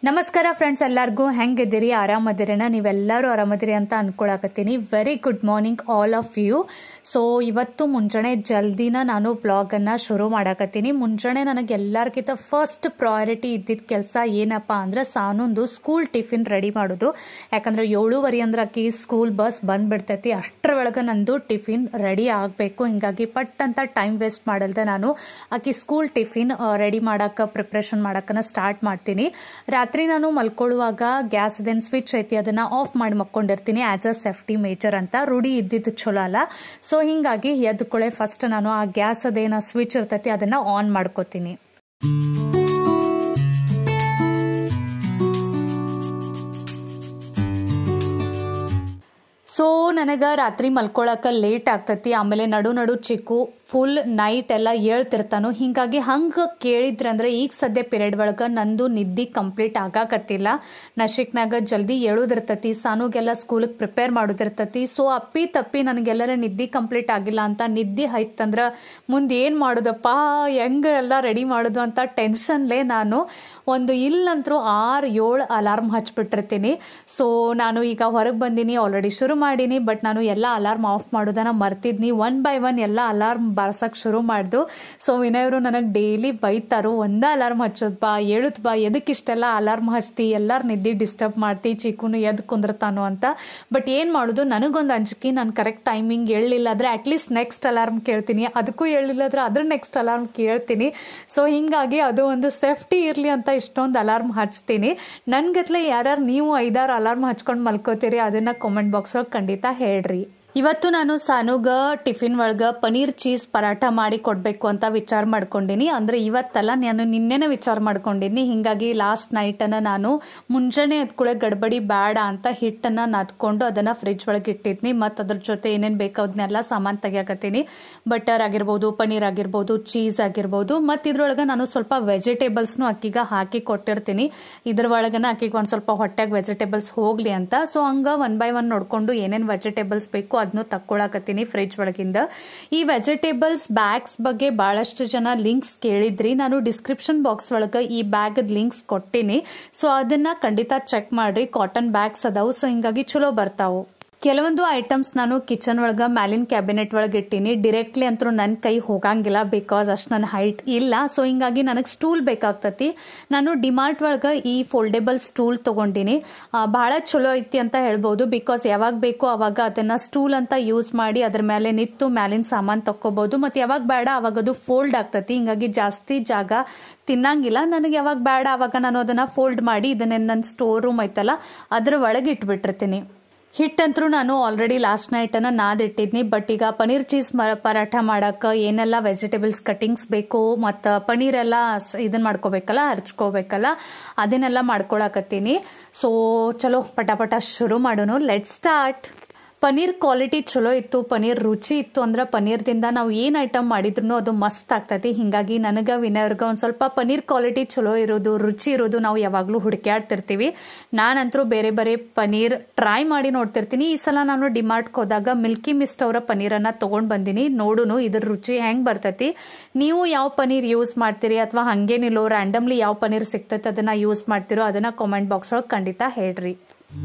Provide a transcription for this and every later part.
ನಮಸ್ಕಾರ ಫ್ರೆಂಡ್ಸ್ ಎಲ್ಲರಿಗೂ ಹೆಂಗಿದ್ದೀರಿ ಆರಾಮದಿರೇನ ನೀವೆಲ್ಲರೂ ಆರಾಮದಿರಿ ಅಂತ ಅನ್ಕೊಳಕತ್ತೀನಿ very good morning all of you so ಇವತ್ತು ಮುಂಜಾನೆ ಜಲ್ದಿನ ನಾನು ವ್ಲಾಗನ್ನು ಶುರು ಮಾಡಕತ್ತೀನಿ ಮುಂಜಾನೆ ನನಗೆ ಎಲ್ಲರಿಗಿಂತ ಫಸ್ಟ್ ಪ್ರಯಾರಿಟಿ ಇದ್ದಿದ್ದ ಕೆಲಸ ಏನಪ್ಪ ಅಂದ್ರೆ ಸಾನೊಂದು ಸ್ಕೂಲ್ ಟಿಫಿನ್ ರೆಡಿ ಮಾಡೋದು ಯಾಕಂದ್ರೆ ಏಳುವರೆ ಅಂದ್ರೆ ಆಕಿ ಸ್ಕೂಲ್ ಬಸ್ ಬಂದ್ಬಿಡ್ತೈತಿ ಅಷ್ಟರೊಳಗೆ ನಂದು ಟಿಫಿನ್ ರೆಡಿ ಆಗಬೇಕು ಹಿಂಗಾಗಿ ಪಟ್ ಅಂತ ಟೈಮ್ ವೇಸ್ಟ್ ಮಾಡಲ್ದೆ ನಾನು ಆಕಿ ಸ್ಕೂಲ್ ಟಿಫಿನ್ ರೆಡಿ ಮಾಡಕ್ಕೆ ಪ್ರಿಪ್ರೇಷನ್ ಮಾಡಕ್ಕನ ಸ್ಟಾರ್ಟ್ ಮಾಡ್ತೀನಿ ರಾತ್ರಿ ನಾನು ಮಲ್ಕೊಳ್ಳುವಾಗ ಗ್ಯಾಸ್ ಅದೇನು ಸ್ವಿಚ್ ಐತಿ ಅದನ್ನ ಆಫ್ ಮಾಡಿ ಮಕ್ಕೊಂಡಿರ್ತೀನಿ ಆಸ್ ಅ ಸೇಫ್ಟಿ ಮೇಜರ್ ಅಂತ ರೂಢಿ ಇದ್ದಿದ್ದು ಚಲೋ ಅಲ್ಲ ಸೊ ಹಿಂಗಾಗಿ ಎದ್ಕೊಳ್ಳೆ ಫಸ್ಟ್ ನಾನು ಆ ಗ್ಯಾಸ್ ಅದೇನ ಸ್ವಿಚ್ ಇರ್ತೈತಿ ಅದನ್ನ ಆನ್ ಮಾಡ್ಕೋತೀನಿ ಸೊ ನನಗೆ ರಾತ್ರಿ ಮಲ್ಕೊಳಕ್ಕೆ ಲೇಟ್ ಆಗ್ತೈತಿ ಆಮೇಲೆ ನಡು ನಡು ಚಿಕ್ಕು ಫುಲ್ ನೈಟ್ ಎಲ್ಲ ಹೇಳ್ತಿರ್ತಾನು ಹಿಂಗಾಗಿ ಹಂಗೆ ಕೇಳಿದ್ರೆ ಅಂದ್ರೆ ಈಗ ಸದ್ಯ ಪೀರಿಯಡ್ ಒಳಗೆ ನಂದು ನಿದ್ದೆ ಕಂಪ್ಲೀಟ್ ಆಗಾಕತ್ತಿಲ್ಲ ನಶಿಕ್ನಾಗ ಜಲ್ದಿ ಹೇಳೋದಿರ್ತೈತಿ ಸಾನುಗೆಲ್ಲ ಸ್ಕೂಲಿಗೆ ಪ್ರಿಪೇರ್ ಮಾಡೋದಿರ್ತೈತಿ ಸೊ ಅಪ್ಪಿ ತಪ್ಪಿ ನನಗೆಲ್ಲರ ನಿದ್ದೆ ಕಂಪ್ಲೀಟ್ ಆಗಿಲ್ಲ ಅಂತ ನಿದ್ದೆ ಆಯ್ತಂದ್ರೆ ಮುಂದೆ ಏನು ಮಾಡೋದಪ್ಪ ಹೆಂಗೆ ಎಲ್ಲ ರೆಡಿ ಮಾಡೋದು ಅಂತ ಟೆನ್ಷನ್ಲೇ ನಾನು ಒಂದು ಇಲ್ಲಂತರೂ ಆರು ಏಳು ಅಲಾರ್ಮ್ ಹಚ್ಬಿಟ್ಟಿರ್ತೀನಿ ಸೊ ನಾನು ಈಗ ಹೊರಗೆ ಬಂದೀನಿ ಆಲ್ರೆಡಿ ಶುರು ಮಾಡೀನಿ ಬಟ್ ನಾನು ಎಲ್ಲ ಅಲಾರ್ಮ್ ಆಫ್ ಮಾಡೋದನ್ನ ಮರ್ತಿದ್ನಿ ಒನ್ ಬೈ ಒನ್ ಎಲ್ಲ ಅಲಾರ್ಮ್ ಬಾರ್ಸಕ್ಕೆ ಶುರು ಮಾಡ್ದು ಸೊ ವಿನಯವರು ನನಗೆ ಡೈಲಿ ಬೈತಾರು ಒಂದೇ ಅಲಾರ್ಮ್ ಹಚ್ಚೋದು ಬಾ ಹೇಳುದ್ ಬಾ ಎದಕ್ಕಿಷ್ಟೆಲ್ಲ ಅಲಾರ್ಮ್ ಹಚ್ತಿ ಎಲ್ಲರ ನಿದ್ದೆ ಡಿಸ್ಟರ್ಬ್ ಮಾಡ್ತಿ ಚಿಕ್ಕುನು ಎದ್ದು ಕುಂದಿರ್ತಾನು ಅಂತ ಬಟ್ ಏನು ಮಾಡೋದು ನನಗೊಂದು ಅಂಜಿಕೆ ನಾನು ಕರೆಕ್ಟ್ ಟೈಮಿಂಗ್ ಹೇಳಲಿಲ್ಲ ಆದರೆ ಅಟ್ಲೀಸ್ಟ್ ನೆಕ್ಸ್ಟ್ ಅಲಾರ್ಮ್ ಕೇಳ್ತೀನಿ ಅದಕ್ಕೂ ಹೇಳಿಲ್ಲ ಅಂದ್ರೆ ಅದ್ರ ನೆಕ್ಸ್ಟ್ ಅಲಾರ್ಮ್ ಕೇಳ್ತೀನಿ ಸೊ ಹಿಂಗಾಗಿ ಅದು ಒಂದು ಸೇಫ್ಟಿ ಇರಲಿ ಅಂತ ಇಷ್ಟೊಂದು ಅಲಾರ್ಮ್ ಹಚ್ತೀನಿ ನನ್ಗತ್ಲೆ ಯಾರ್ಯಾರು ನೀವು ಐದಾರು ಅಲಾರ್ಮ್ ಹಚ್ಕೊಂಡು ಮಲ್ಕೋತೀರಿ ಅದನ್ನ ಕಾಮೆಂಟ್ ಬಾಕ್ಸ್ ಒಳಗೆ ಖಂಡಿತ ಹೇಳ್ರಿ ಇವತ್ತು ನಾನು ಸಾನುಗ ಟಿಫಿನ್ ಒಳಗ ಪನೀರ್ ಚೀಸ್ ಪರಾಠ ಮಾಡಿ ಕೊಡ್ಬೇಕು ಅಂತ ವಿಚಾರ ಮಾಡ್ಕೊಂಡಿನಿ ಅಂದ್ರೆ ಇವತ್ತಲ್ಲ ನಾನು ನಿನ್ನೆನೆ ವಿಚಾರ ಮಾಡ್ಕೊಂಡಿನಿ ಹಿಂಗಾಗಿ ಲಾಸ್ಟ್ ನೈಟನ್ನ ನಾನು ಮುಂಜಾನೆ ಎದ್ಕೂಳೆ ಗಡ್ಬಡಿ ಬೇಡ ಅಂತ ಹಿಟ್ಟನ್ನ ನಾದ್ಕೊಂಡು ಅದನ್ನ ಫ್ರಿಜ್ ಒಳಗೆ ಇಟ್ಟಿದ್ನಿ ಮತ್ತು ಅದ್ರ ಜೊತೆ ಏನೇನು ಬೇಕು ಅದನ್ನೆಲ್ಲ ಸಾಮಾನು ತೆಗಿಯಾಕತ್ತೀನಿ ಬಟರ್ ಆಗಿರ್ಬೋದು ಪನೀರ್ ಆಗಿರ್ಬೋದು ಚೀಸ್ ಆಗಿರ್ಬೋದು ಮತ್ತು ಇದ್ರೊಳಗೆ ನಾನು ಸ್ವಲ್ಪ ವೆಜಿಟೇಬಲ್ಸ್ನು ಅಕ್ಕಿಗ ಹಾಕಿ ಕೊಟ್ಟಿರ್ತೀನಿ ಇದ್ರ ಒಳಗನ ಅಕ್ಕಿಗೆ ಒಂದು ಸ್ವಲ್ಪ ಹೊಟ್ಟೆಗೆ ವೆಜಿಟೇಬಲ್ಸ್ ಹೋಗ್ಲಿ ಅಂತ ಸೊ ಹಂಗ ಒನ್ ಬೈ ಒನ್ ನೋಡ್ಕೊಂಡು ಏನೇನು ವೆಜಿಟೇಬಲ್ಸ್ ಬೇಕು ಅದನ್ನು ತಕ್ಕೊಳಕತ್ತೀನಿ ಫ್ರಿಜ್ ಒಳಗಿಂದ ಈ ವೆಜಿಟೇಬಲ್ಸ್ ಬ್ಯಾಗ್ಸ್ ಬಗ್ಗೆ ಬಹಳಷ್ಟು ಜನ ಲಿಂಕ್ಸ್ ಕೇಳಿದ್ರಿ ನಾನು ಡಿಸ್ಕ್ರಿಪ್ಷನ್ ಬಾಕ್ಸ್ ಒಳಗೆ ಈ ಬ್ಯಾಗ್ ಲಿಂಕ್ಸ್ ಕೊಟ್ಟಿನಿ ಸೊ ಅದನ್ನ ಖಂಡಿತ ಚೆಕ್ ಮಾಡ್ರಿ ಕಾಟನ್ ಬ್ಯಾಗ್ಸ್ ಅದಾವು ಸೊ ಹಿಂಗಾಗಿ ಚಲೋ ಬರ್ತಾವು ಕೆಲವೊಂದು ಐಟಮ್ಸ್ ನಾನು ಕಿಚನ್ ಒಳಗೆ ಮ್ಯಾಲಿನ ಕ್ಯಾಬಿನೆಟ್ ಒಳಗೆ ಇಟ್ಟೀನಿ ಡಿರೆಕ್ಟ್ಲಿ ಅಂತೂ ನನ್ನ ಕೈ ಹೋಗಂಗಿಲ್ಲ ಬಿಕಾಸ್ ಅಷ್ಟು ನನ್ನ ಹೈಟ್ ಇಲ್ಲ ಸೊ ಹಿಂಗಾಗಿ ನನಗೆ ಸ್ಟೂಲ್ ಬೇಕಾಗ್ತತಿ ನಾನು ಡಿಮಾರ್ಟ್ ಒಳಗೆ ಈ ಫೋಲ್ಡೇಬಲ್ ಸ್ಟೂಲ್ ತೊಗೊಂಡಿನಿ ಭಾಳ ಚಲೋ ಐತಿ ಅಂತ ಹೇಳ್ಬೋದು ಬಿಕಾಸ್ ಯಾವಾಗ ಬೇಕೋ ಅವಾಗ ಅದನ್ನು ಸ್ಟೂಲ್ ಅಂತ ಯೂಸ್ ಮಾಡಿ ಅದ್ರ ಮೇಲೆ ನಿಂತು ಮ್ಯಾಲಿನ ಸಾಮಾನು ತಕ್ಕೋಬಹುದು ಮತ್ತು ಯಾವಾಗ ಬೇಡ ಅವಾಗ ಅದು ಫೋಲ್ಡ್ ಆಗ್ತತಿ ಹಿಂಗಾಗಿ ಜಾಸ್ತಿ ಜಾಗ ತಿನ್ನಂಗಿಲ್ಲ ನನಗೆ ಯಾವಾಗ ಬೇಡ ಅವಾಗ ನಾನು ಅದನ್ನು ಫೋಲ್ಡ್ ಮಾಡಿ ಇದನ್ನೇ ನನ್ನ ಸ್ಟೋರ್ ರೂಮ್ ಐತಲ್ಲ ಅದ್ರ ಒಳಗೆ ಇಟ್ಬಿಟ್ಟಿರ್ತೀನಿ ಹಿಟ್ಟಂತರೂ ನಾನು ಆಲ್ರೆಡಿ ಲಾಸ್ಟ್ ನೈಟನ್ನು ನಾದಿಟ್ಟಿದ್ನಿ ಬಟ್ ಈಗ ಪನೀರ್ ಚೀಸ್ ಪರಾಠ ಮಾಡಕ್ಕೆ ಏನೆಲ್ಲ ವೆಜಿಟೇಬಲ್ಸ್ ಕಟಿಂಗ್ಸ್ ಬೇಕು ಮತ್ತು ಪನೀರೆಲ್ಲ ಇದನ್ನ ಮಾಡ್ಕೋಬೇಕಲ್ಲ ಹರ್ಚ್ಕೋಬೇಕಲ್ಲ ಅದನ್ನೆಲ್ಲ ಮಾಡ್ಕೊಳಕತ್ತೀನಿ ಸೊ ಚಲೋ ಪಟಾಪಟ ಶುರು ಮಾಡೋಣ ಲೆಟ್ ಸ್ಟಾರ್ಟ್ ಪನೀರ್ ಕ್ವಾಲಿಟಿ ಚಲೋ ಇತ್ತು ಪನೀರ್ ರುಚಿ ಇತ್ತು ಅಂದ್ರೆ ಪನೀರ್ದಿಂದ ನಾವು ಏನು ಐಟಮ್ ಮಾಡಿದ್ರು ಅದು ಮಸ್ತ್ ಆಗ್ತೈತಿ ಹಿಂಗಾಗಿ ನನಗೆ ವಿನಯರ್ಗೆ ಒಂದು ಸ್ವಲ್ಪ ಪನೀರ್ ಕ್ವಾಲಿಟಿ ಚಲೋ ಇರೋದು ರುಚಿ ಇರೋದು ನಾವು ಯಾವಾಗಲೂ ಹುಡುಕ್ಯಾಡ್ತಿರ್ತೀವಿ ನಾನಂತರೂ ಬೇರೆ ಬೇರೆ ಪನೀರ್ ಟ್ರೈ ಮಾಡಿ ನೋಡ್ತಿರ್ತೀನಿ ಈ ಸಲ ನಾನು ಡಿಮಾರ್ಟ್ಗೆ ಹೋದಾಗ ಮಿಲ್ಕಿ ಮಿಸ್ಟ್ ಅವರ ಪನೀರನ್ನು ತೊಗೊಂಡು ಬಂದೀನಿ ನೋಡುನು ಇದ್ರ ರುಚಿ ಹೆಂಗೆ ಬರ್ತೈತಿ ನೀವು ಯಾವ ಪನೀರ್ ಯೂಸ್ ಮಾಡ್ತೀರಿ ಅಥವಾ ಹಂಗೇನಿಲ್ಲೋ ರ್ಯಾಂಡಮ್ಲಿ ಯಾವ ಪನೀರ್ ಸಿಗ್ತೈತೆ ಅದನ್ನು ಯೂಸ್ ಮಾಡ್ತಿರೋ ಅದನ್ನು ಕಾಮೆಂಟ್ ಬಾಕ್ಸ್ ಒಳಗೆ ಖಂಡಿತ ಹೇಳ್ರಿ